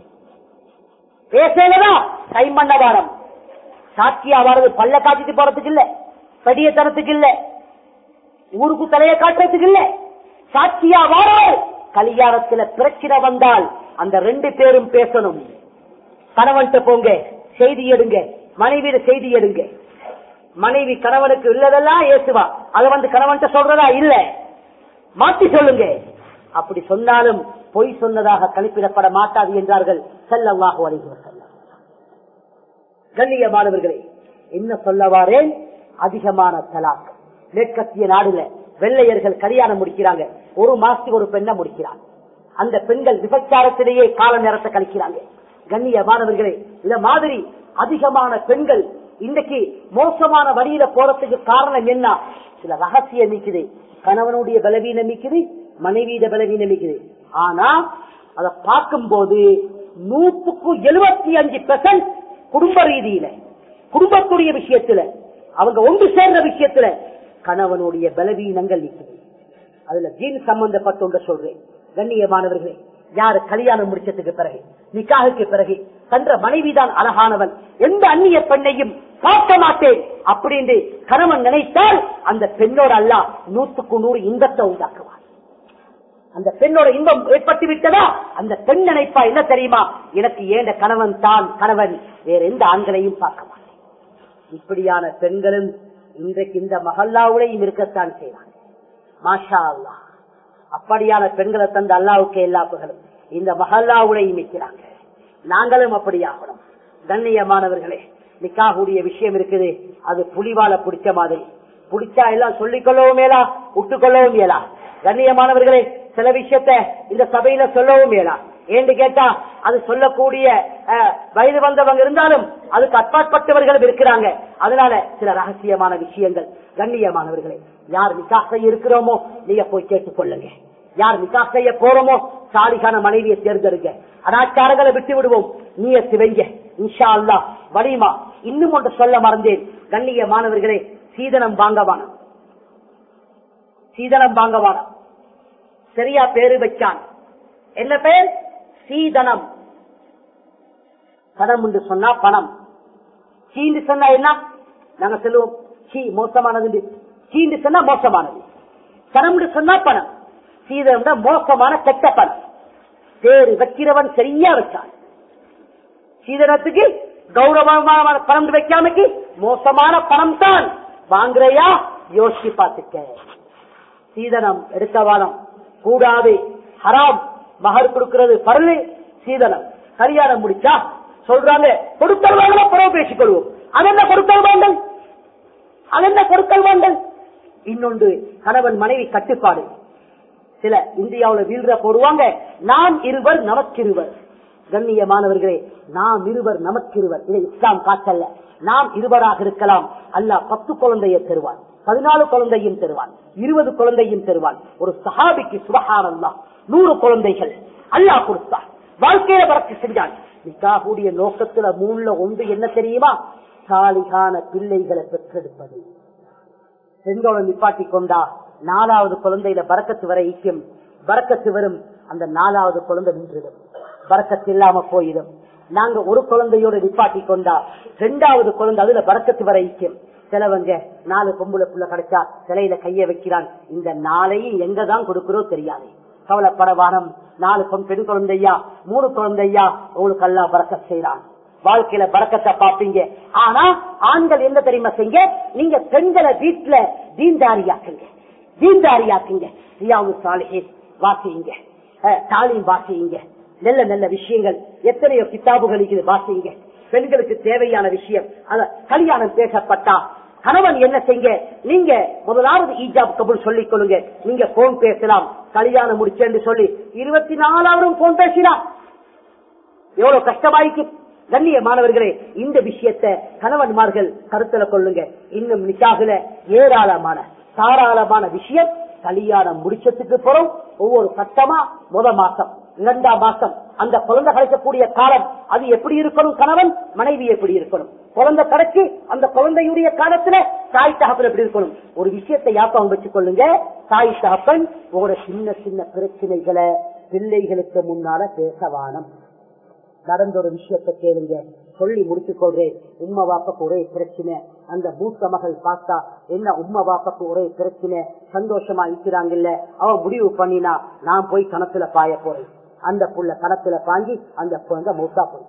பேசலதா கை மண்டபாரம் சாட்சியா வர்றது பல்ல காட்டிட்டு போறதுக்கு இல்ல படியத்தனத்துக்கு இல்ல ஊருக்கு தலைய காட்டுறதுக்கு இல்ல சாட்சியா வாராது கல்யாணத்துல பிரச்சனை வந்தால் அந்த ரெண்டு பேரும் பேசணும் கணவன்கிட்ட போங்க செய்தி எடுங்க மனைவியில செய்தி எடுங்க மனைவி கணவனுக்கு இல்லதெல்லாம் ஏசுவா அதை வந்து கணவன்கிட்ட சொல்றதா இல்ல மாத்தி சொல்லுங்க அப்படி சொன்னாலும் பொய் சொன்னதாக கணிப்பிடப்பட மாட்டாது என்றார்கள் செல்லவாக வருகிறார்கள் கண்ணியமானவர்களே என்ன சொல்ல வாரேன் அதிகமான தலாக் மேற்கத்திய நாடுல வெள்ளையர்கள் கல்யாணம் முடிக்கிறாங்க ஒரு மாசத்துக்கு ஒரு பெண்ணை முடிக்கிறாங்க அந்த பெண்கள் விபச்சாரத்திலேயே கால நேரத்தை கழிக்கிறாங்க கண்ணியமானவர்களே இந்த மாதிரி அதிகமான பெண்கள் இன்றைக்கு மோசமான வழியில போறதுக்கு காரணம் என்ன சில ரகசியம் நிக்குது கணவனுடைய பலவீனம் நிக்குது மனைவியிட பலவீனம் நிக்குது ஆனா அதை பார்க்கும்போது நூற்றுக்கு எழுபத்தி அஞ்சு பெர்சன்ட் குடும்ப ரீதியில குடும்பத்துடைய விஷயத்துல அவங்க ஒன்று சேர்ந்த விஷயத்துல கணவனுடைய பலவீனங்கள் நிற்குது அதுல ஜீன் சம்பந்தப்பட்ட ஒன்று சொல்றேன் கண்ணியமானவர்களே யாரு கல்யாணம் முடிச்சதுக்கு பிறகு நிக்காகுக்கு பிறகு தன்ற மனைவிதான் அழகானவன் எந்த அந்நிய பெண்ணையும் பார்க்க மாட்டேன் அப்படின்னு கணவன் நினைத்தால் அந்த பெண்ணோட அல்ல நூற்றுக்கு நூறு இன்பத்தை உண்டாக்குவான் அந்த பெண்ணோட இன்பம் ஏற்பட்டு விட்டதா அந்த பெண் நினைப்பா என்ன தெரியுமா எனக்கு ஏண்ட கணவன் தான் கணவன் வேற எந்த ஆண்களையும் பார்க்க மாட்டேன் இப்படியான பெண்களும் இன்றைக்கு இந்த மகல்லாவுடையும் இருக்கத்தான் செய்வாங்க மாஷா அல்லா அப்படியான பெண்களை தந்த அல்லாவுக்கு எல்லா புகழும் இந்த மகல்லாவுடையும் இருக்கிறாங்க நாங்களும் அப்படியாகணும் கண்ணியமானவர்களே நிக்காகுடைய விஷயம் இருக்குது அது புலிவால பிடிச்ச மாதிரி பிடிச்சா எல்லாம் சொல்லிக் கொள்ளவும் மேலா விட்டுக்கொள்ளவும் மேலா கண்ணியமானவர்களே சில விஷயத்த இந்த சபையில சொல்லவும் மேலா ஏன்னு கேட்டா அது சொல்லக்கூடிய அஹ், வயது வந்தவங்க இருந்தாலும் அதுக்கு அப்பாற்பட்டவர்களும் இருக்கிறாங்க அதனால சில ரகசியமான விஷயங்கள் கண்ணியமானவர்களே யார் நிக்காக செய்ய இருக்கிறோமோ நீங்க போய் கேட்டுக் கொள்ளுங்க யார் நிக்காக செய்ய போறோமோ சாலிகான மனைவியை தேர்ந்தெடுங்க அனாச்சாரங்களை விட்டு விடுவோம் நீய சிவைங்க இன்ஷா அல்லா வலிமா இன்னும் ஒன்று சொல்ல மறந்தேன் கண்ணியமானவர்களே சீதனம் வாங்கவான சீதனம் வாங்கவான சரியா பேரு வச்சான் என்ன பேர் சீதனம் பணம் என்று சொன்னா பணம் சீண்டு சொன்னா என்ன நாங்க சொல்லுவோம் சீ மோசமானது சீண்டு சொன்னா மோசமானது பணம் சொன்னா பணம் சீதனம் மோசமான கெட்ட பணம் பேரு வைக்கிறவன் சரியா வச்சான் சீதனத்துக்கு கௌரவமான பணம் வைக்காமக்கு மோசமான பணம் தான் வாங்குறையா யோசிச்சு பார்த்துக்க சீதனம் எடுத்த வானம் கூடாது ஹராம் மகர் கொடுக்கிறது பரலு சீதனம் கல்யாணம் முடிச்சா சொல்றாங்க கொடுத்தல் வாங்கலாம் புறவு பேசிக்கொள்வோம் அது என்ன கொடுத்தல் வாங்கல் அது என்ன கொடுத்தல் வாங்கல் இன்னொன்று கணவன் மனைவி கட்டுப்பாடு சில இந்தியாவுல வீழ்ற போடுவாங்க நாம் இருவர் நமக்கிருவர் கண்ணியமானவர்களே நாம் இருவர் நமக்கிருவர் இதை இஸ்லாம் காட்டல்ல நாம் இருவராக இருக்கலாம் அல்லாஹ் பத்து குழந்தையை தருவான் பதினாலு குழந்தையும் தருவான் இருபது குழந்தையும் தருவான் ஒரு சஹாபிக்கு சுபகானந்தா நூறு குழந்தைகள் அல்லாஹ் கொடுத்தான் வாழ்க்கையில வரக்கு செஞ்சான் நிக்காகூடிய நோக்கத்துல மூணுல ஒன்று என்ன தெரியுமா சாலிகான பிள்ளைகளை பெற்றெடுப்பது பெண்களோட நிப்பாட்டி கொண்டா நாலாவது குழந்தையில பறக்கத்து வர ஈக்கும் பறக்கத்து வரும் அந்த நாலாவது குழந்தை நின்றுடும் பறக்கத்து இல்லாம போயிடும் நாங்க ஒரு குழந்தையோட நிப்பாட்டி கொண்டா ரெண்டாவது குழந்தை அதுல பறக்கத்து வர ஈக்கும் சிலவங்க நாலு பொம்புல புள்ள கிடைச்சா சிலையில கைய வைக்கிறான் இந்த நாளையும் எங்க தான் கொடுக்கிறோம் தெரியாது கவலைப்படவானம் நாலு பொன் பெண் குழந்தையா மூணு குழந்தையா உங்களுக்கு அல்லா பறக்க செய்யறான் வாழ்க்கையில பறக்கத்தை பாப்பீங்க ஆனா ஆண்கள் என்ன தெரியுமா செய்ய நீங்க பெண்களை வீட்டுல தீன்தாரியாக்குங்க தீன்தாரியாக்குங்க ரியாவு சாலிஹே வாசியுங்க அஹ், தாலீம் வாசியுங்க நல்ல நல்ல விஷயங்கள் எத்தனையோ கித்தாபுகள் இருக்குது வாசியுங்க பெண்களுக்கு தேவையான விஷயம் அத கல்யாணம் பேசப்பட்டா கணவன் என்ன செய்ய நீங்க முதலாவது ஈஜாப் கபூல் சொல்லிக் கொள்ளுங்க நீங்க போன் பேசலாம் கல்யாணம் முடிச்சேன்னு சொல்லி இருபத்தி நாலாவதும் போன் பேசினான் எவ்வளவு கஷ்டமாய்க்கு கண்ணிய மாணவர்களே இந்த விஷயத்தை கணவன்மார்கள் கருத்துல கொள்ளுங்க இன்னும் நிக்காகுல ஏராளமான தாராளமான விஷயம் கல்யாணம் முடிச்சதுக்கு பிறகு ஒவ்வொரு கட்டமா முத மாசம் இரண்டாம் மாசம் அந்த குழந்தை கிடைக்கக்கூடிய காலம் அது எப்படி இருக்கணும் கணவன் மனைவி எப்படி இருக்கணும் குழந்தை கிடைச்சி அந்த குழந்தையுடைய காலத்துல தாய் தகப்பன் எப்படி இருக்கணும் ஒரு விஷயத்தை யாப்பம் வச்சுக் கொள்ளுங்க தாய் தகப்பன் உங்களோட சின்ன சின்ன பிரச்சனைகளை பிள்ளைகளுக்கு முன்னால பேசவானம் நடந்த ஒரு விஷயத்தை கேளுங்க சொல்லி முடித்துக் கொள்றேன் உம்மா வாப்பக்கு ஒரே பிரச்சனை அந்த மூத்த மகள் பார்த்தா என்ன உம்மா வாப்பக்கு ஒரே பிரச்சனை சந்தோஷமா இருக்கிறாங்கல்ல அவன் முடிவு பண்ணினா நான் போய் கணத்துல பாய போறேன் அந்த புள்ள கணத்துல பாங்கி அந்த குழந்தை மூத்தா போய்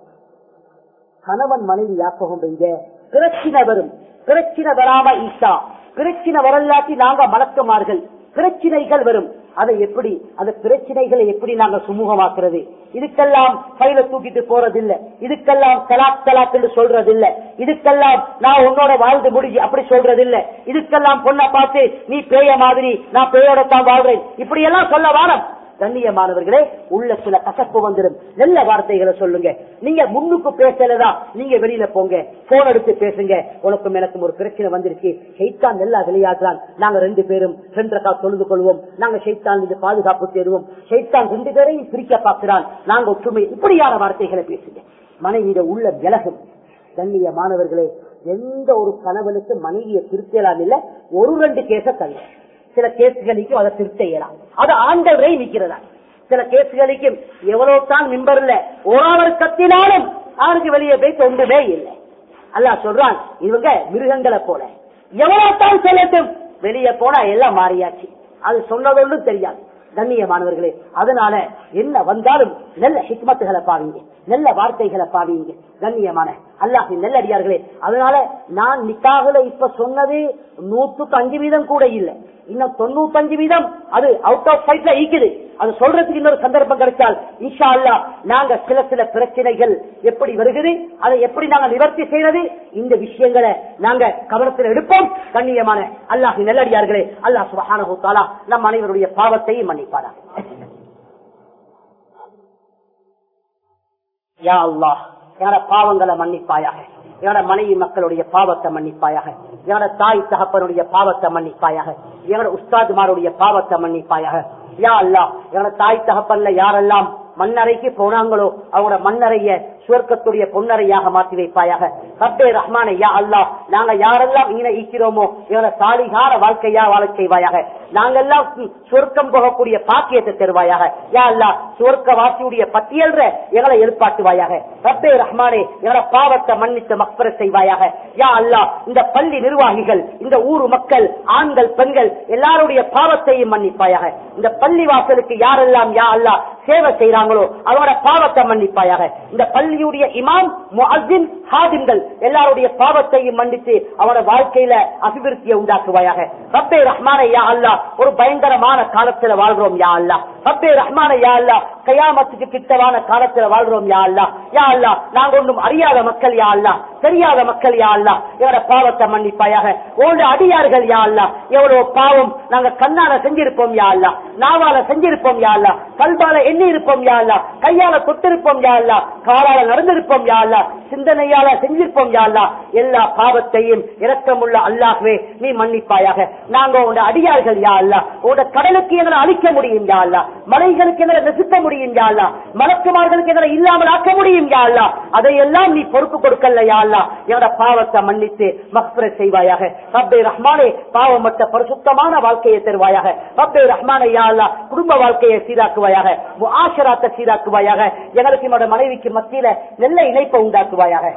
கணவன் மனைவி யாப்பகம் வைங்க பிரச்சனை வரும் பிரச்சனை வராம ஈசா பிரச்சனை வரலாட்டி நாங்க மலக்குமார்கள் பிரச்சனைகள் வரும் அதை எப்படி அந்த பிரச்சனைகளை எப்படி நாங்க சுமூகமாக்குறது இதுக்கெல்லாம் கையில தூக்கிட்டு போறதில்லை இதுக்கெல்லாம் தலாக் தலாக் என்று சொல்றதில்லை இதுக்கெல்லாம் நான் உன்னோட வாழ்ந்து முடிஞ்சு அப்படி சொல்றதில்லை இதுக்கெல்லாம் பொண்ணை பார்த்து நீ பேய மாதிரி நான் பேயோட தான் வாழ்றேன் இப்படி எல்லாம் சொல்ல வாரம் கண்ணியமானவர்களே உள்ள சில கசப்பு வந்துடும் நல்ல வார்த்தைகளை சொல்லுங்க நீங்க முன்னுக்கு பேசலதா நீங்க வெளியில போங்க போன் எடுத்து பேசுங்க உனக்கும் எனக்கும் ஒரு பிரச்சனை வந்திருக்கு ஷைத்தான் நல்லா விளையாடுறான் நாங்க ரெண்டு பேரும் ரெண்டு கால் தொழுது கொள்வோம் நாங்க ஷைத்தான் இது பாதுகாப்பு தேடுவோம் ஷைத்தான் ரெண்டு பேரையும் பிரிக்க பார்க்கிறான் நாங்க ஒற்றுமை இப்படியான வார்த்தைகளை பேசுங்க மனைவியிட உள்ள விலகும் கண்ணிய மாணவர்களே எந்த ஒரு கணவனுக்கு மனைவியை திருத்தலாம் இல்ல ஒரு ரெண்டு கேச தள்ள சில கேசுகளுக்கும் அதை திருத்த இயலாம் அது ஆண்கள் வரை நிக்கிறதா சில கேசுகளுக்கும் எவ்வளவு தான் மிம்பர்ல ஒரு கத்தினாலும் அவனுக்கு வெளியே போய் ஒன்றுமே இல்லை அல்லாஹ் சொல்றான் இவங்க மிருகங்களை போல எவ்வளவு தான் சொல்லட்டும் வெளியே போனா எல்லாம் மாறியாச்சு அது சொன்னதொன்று தெரியாது கண்ணியமானவர்களே அதனால என்ன வந்தாலும் நல்ல ஹிக்மத்துகளை பாவீங்க நல்ல வார்த்தைகளை பாவீங்க கண்ணியமான அல்லாஹின் நல்லடியார்களே அதனால நான் நிக்காகல இப்ப சொன்னது நூத்துக்கு அஞ்சு வீதம் கூட இல்லை இன்னும் தொண்ணூத்தஞ்சு வீதம் அது அவுட் ஆஃப் ஃபைட்ல ஈக்குது அது சொல்றதுக்கு இன்னொரு சந்தர்ப்பம் கிடைச்சால் இன்ஷா அல்லா நாங்க சில சில பிரச்சனைகள் எப்படி வருகிறது அதை எப்படி நாங்க நிவர்த்தி செய்யறது இந்த விஷயங்களை நாங்க கவனத்தில் எடுப்போம் கண்ணியமான அல்லாஹ் நல்லடியார்களே அல்லாஹ் சுபஹானஹு தஆலா நம் அனைவருடைய பாவத்தையும் மன்னிப்பாரா யா அல்லாஹ் என்னோட பாவங்களை மன்னிப்பாயாக என்னோட மனைவி மக்களுடைய பாவத்தை மன்னிப்பாயாக என்னோட தாய் தகப்பனுடைய பாவத்தை மன்னிப்பாயாக என்னோட உஸ்தாதுமாருடைய பாவத்தை மன்னிப்பாயாக யா அல்லா என்னோட தாய் தகப்பன்ல யாரெல்லாம் மண்ணறைக்கு போனாங்களோ அவங்களோட மண்ணறைய சுவர்க்கத்துடைய பொன்னறையாக மாற்றி வைப்பாயாக ரப்பே ரஹ்மானை யா அல்லா நாங்க யாரெல்லாம் இங்க ஈக்கிறோமோ இவனை சாலிகார வாழ்க்கையா வாழ செய்வாயாக நாங்கெல்லாம் சுவர்க்கம் போகக்கூடிய பாக்கியத்தை தருவாயாக யா அல்லா சுவர்க்க வாசியுடைய பட்டியல்ற எங்களை எழுப்பாட்டுவாயாக ரப்பே ரஹ்மானே எங்களோட பாவத்தை மன்னித்து மக்பர செய்வாயாக யா அல்லா இந்த பள்ளி நிர்வாகிகள் இந்த ஊர் மக்கள் ஆண்கள் பெண்கள் எல்லாருடைய பாவத்தையும் மன்னிப்பாயாக இந்த பள்ளி வாசலுக்கு யாரெல்லாம் யா அல்லா சேவை செய்யறாங்களோ அவரோட பாவத்தை மன்னிப்பாயாக இந்த பள்ளியுடைய இமாம் முஅஸ்ஸின் ஹாதிம்கள் எல்லாருடைய பாவத்தையும் மன்னித்து அவரோட வாழ்க்கையில அபிவிருத்தியை உண்டாக்குவாயாக ரப்பே ரஹ்மானை யா அல்லா ஒரு பயங்கரமான காலத்துல வாழ்றோம் யா அல்லா ரப்பே ரஹ்மானை யா அல்லா கயாமத்துக்கு கிட்டவான காலத்துல வாழ்றோம் யா அல்லா யா அல்லா நாங்க ஒன்றும் அறியாத மக்கள் யா அல்லா தெரியாத மக்கள் யா அல்லா எங்களோட பாவத்தை மன்னிப்பாயாக உங்களோட அடியார்கள் யா அல்லா எவ்வளவு பாவம் நாங்க கண்ணால செஞ்சிருப்போம் யா அல்லா நாவால செஞ்சிருப்போம் யா அல்லா கல்பால எண்ணி இருப்போம் யா அல்லா கையால தொட்டிருப்போம் யா அல்லா காலால நடந்திருப்போம் யா அல்லா சிந்தனையால செஞ்சிருப்போம் யா அல்லா எல்லா பாவத்தையும் இரக்கமுள்ள அல்லாஹ்வே நீ மன்னிப்பாயாக நாங்க உங்க அடியார்கள் யா அல்லா உங்க கடலுக்கு எங்களை அழிக்க முடியும் யா அல்லா மலைகளுக்கு எங்களை நசுக்க முடியும் யா அல்லா மலக்குமார்களுக்கு எங்களை இல்லாமல் ஆக்க முடியும் யா அல்லா அதையெல்லாம் நீ பொறுப்பு கொடுக்கல யா அல்லா என்னோட பாவத்தை மன்னித்து மக்பர செய்வாயாக ரப்பே ரஹ்மானே பாவமற்ற பரிசுத்தமான வாழ்க்கையை தருவாயாக ரப்பே ரஹ்மானே யா அல்லா குடும்ப வாழ்க்கையை சீராக்குவாயாக ஆசராத்தை சீராக்குவாயாக எங்களுக்கு என்னோட மனைவிக்கு மத்தியில நல்ல இணைப்பை உண்டாக்குவாயாக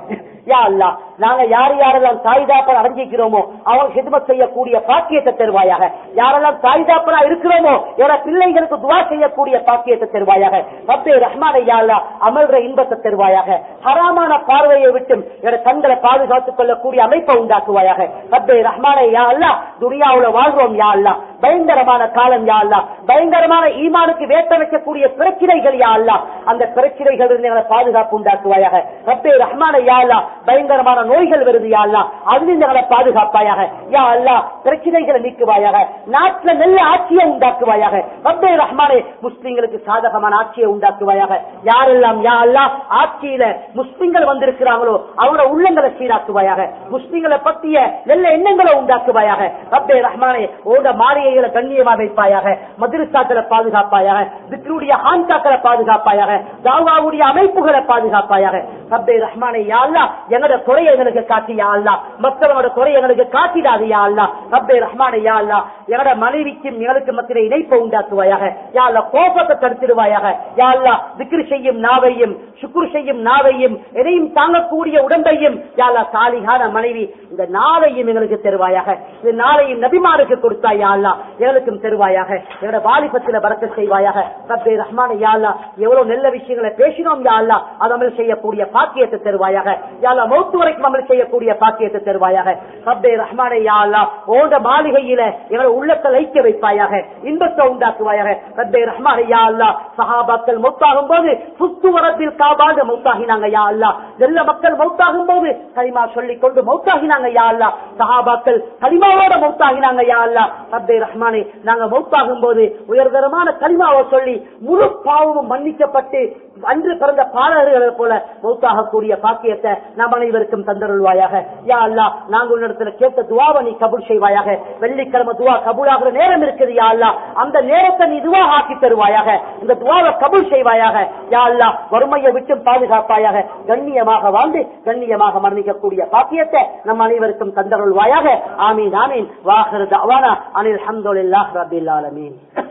யா அல்லா நாங்க யார் யாரெல்லாம் தாய்தாப்பன் அடைஞ்சிக்கிறோமோ அவங்க ஹிதமத் செய்யக்கூடிய பாக்கியத்தை தருவாயாக யாரெல்லாம் தாய்தாப்பனா இருக்கிறோமோ என பிள்ளைகளுக்கு துவா செய்யக்கூடிய பாக்கியத்தை தருவாயாக ரப்பே ரஹ்மானை யா அல்லா அமல்ற இன்பத்தை தருவாயாக ஹராமான பார்வையை விட்டும் என கண்களை பாதுகாத்துக் கொள்ளக்கூடிய அமைப்பை உண்டாக்குவாயாக ரப்பே ரஹ்மானை யா அல்லா துனியாவுல வாழ்றோம் யா அல்லா பயங்கரமான காலம் யா அல்லா பயங்கரமான ஈமானுக்கு வேட்ட வைக்கக்கூடிய பிரச்சனைகள் யா அல்லா அந்த பிரச்சனைகள் இருந்து எங்களை பாதுகாப்பு உண்டாக்குவாயாக ரப்பே ரஹ்மானை யா அல்லா பயங்கரமான நோய்கள் வருது யா அல்லா அதிலிருந்து எங்களை பாதுகாப்பாயாக யா அல்லா பிரச்சனைகளை நீக்குவாயாக நாட்டுல நல்ல ஆட்சியை உண்டாக்குவாயாக ரப்பே ரஹ்மானே முஸ்லிம்களுக்கு சாதகமான ஆட்சியை உண்டாக்குவாயாக யாரெல்லாம் யா அல்லா ஆட்சியில முஸ்லிம்கள் வந்திருக்கிறாங்களோ அவங்களோட உள்ளங்களை சீராக்குவாயாக முஸ்லிம்களை பற்றிய நல்ல எண்ணங்களை உண்டாக்குவாயாக ரப்பே ரஹ்மானே ஓட மாளிகைகளை கண்ணியமா வைப்பாயாக மதுரசாக்களை பாதுகாப்பாயாக திக்ருடைய ஹான்காக்களை பாதுகாப்பாயாக தாவாவுடைய அமைப்புகளை பாதுகாப்பாயாக ரப்பே ரஹ்மானே யா அல்லா எங்களோட குறைய எங்களுக்கு காட்டி யா அல்லா மற்றவங்களோட குறைய எங்களுக்கு காட்டிடாது யா அல்லா ரப்பே ரஹ்மானே யா அல்லா எங்களோட மனைவிக்கும் எங்களுக்கு மத்திய இணைப்பை உண்டாக்குவாயாக யா அல்லா கோபத்தை தடுத்திடுவாயாக யா அல்லா திக்ரு செய்யும் நாவையும் சுக்குர் செய்யும் நாவையும் எதையும் தாங்கக்கூடிய உடம்பையும் யா அல்லா சாலிகான மனைவி இந்த நாளையும் எங்களுக்கு தருவாயாக இந்த நாளையும் நபிமாருக்கு கொடுத்தாய் யா அல்லா எங்களுக்கும் தருவாயாக எங்களோட வாலிபத்தில் பறக்க செய்வாயாக ரப்பே ரஹ்மான யா அல்லா எவ்வளவு நல்ல விஷயங்களை பேசினோம் யா அல்லா அது அமல் செய்யக்கூடிய பாக்கியத்தை தருவாயாக யா அல்லா மௌத்து வரைக்கும் அமல் செய்யக்கூடிய பாக்கியத்தை தருவாயாக ரப்பே ரஹ்மானே யா அல்லா ஓட மாளிகையில எங்களை உள்ளத்தை லைக்க வைப்பாயாக இன்பத்தை உண்டாக்குவாயாக ரப்பே ரஹ்மானே யா அல்லா சஹாபாக்கள் மௌத்தாகும் போது புத்து வரத்தில் காபாக மௌத்தாகினாங்க யா அல்லா நல்ல மக்கள் மௌத்தாகும் போது கலிமா சொல்லிக் கொண்டு மௌத்தாகினாங்க யா அல்லா சஹாபாக்கள் கலிமாவோட மௌத்தாகினாங்க யா அல்லா ரப்பே ரஹ்மானே நாங்க மௌத்தாகும் போது உயர்தரமான கலிமாவை சொல்லி முழு பாவமும் மன்னிக்கப்பட்டு அன்று பிறந்த பாலகர்களை போல மௌத்தாகக்கூடிய பாக்கியத்தை நாம் அனைவருக்கும் தந்தருள்வாயாக யா அல்லா நாங்கள் உன்னிடத்துல கேட்ட துவாவை நீ கபூல் செய்வாயாக வெள்ளிக்கிழமை துவா கபூலாகிற நேரம் இருக்குது யா அல்லா அந்த நேரத்தை நீ துவா ஆக்கி தருவாயாக இந்த துவாவை கபூல் செய்வாயாக யா அல்லா வறுமையை விட்டு பாதுகாப்பாயாக கண்ணியமாக வாழ்ந்து கண்ணியமாக மரணிக்கக்கூடிய பாக்கியத்தை நம் அனைவருக்கும் தந்தருள்வாயாக ஆமீன் ஆமீன் வாஹர் தவானா அனில் அஹமதுல்லாஹ் ரபில் ஆலமீன்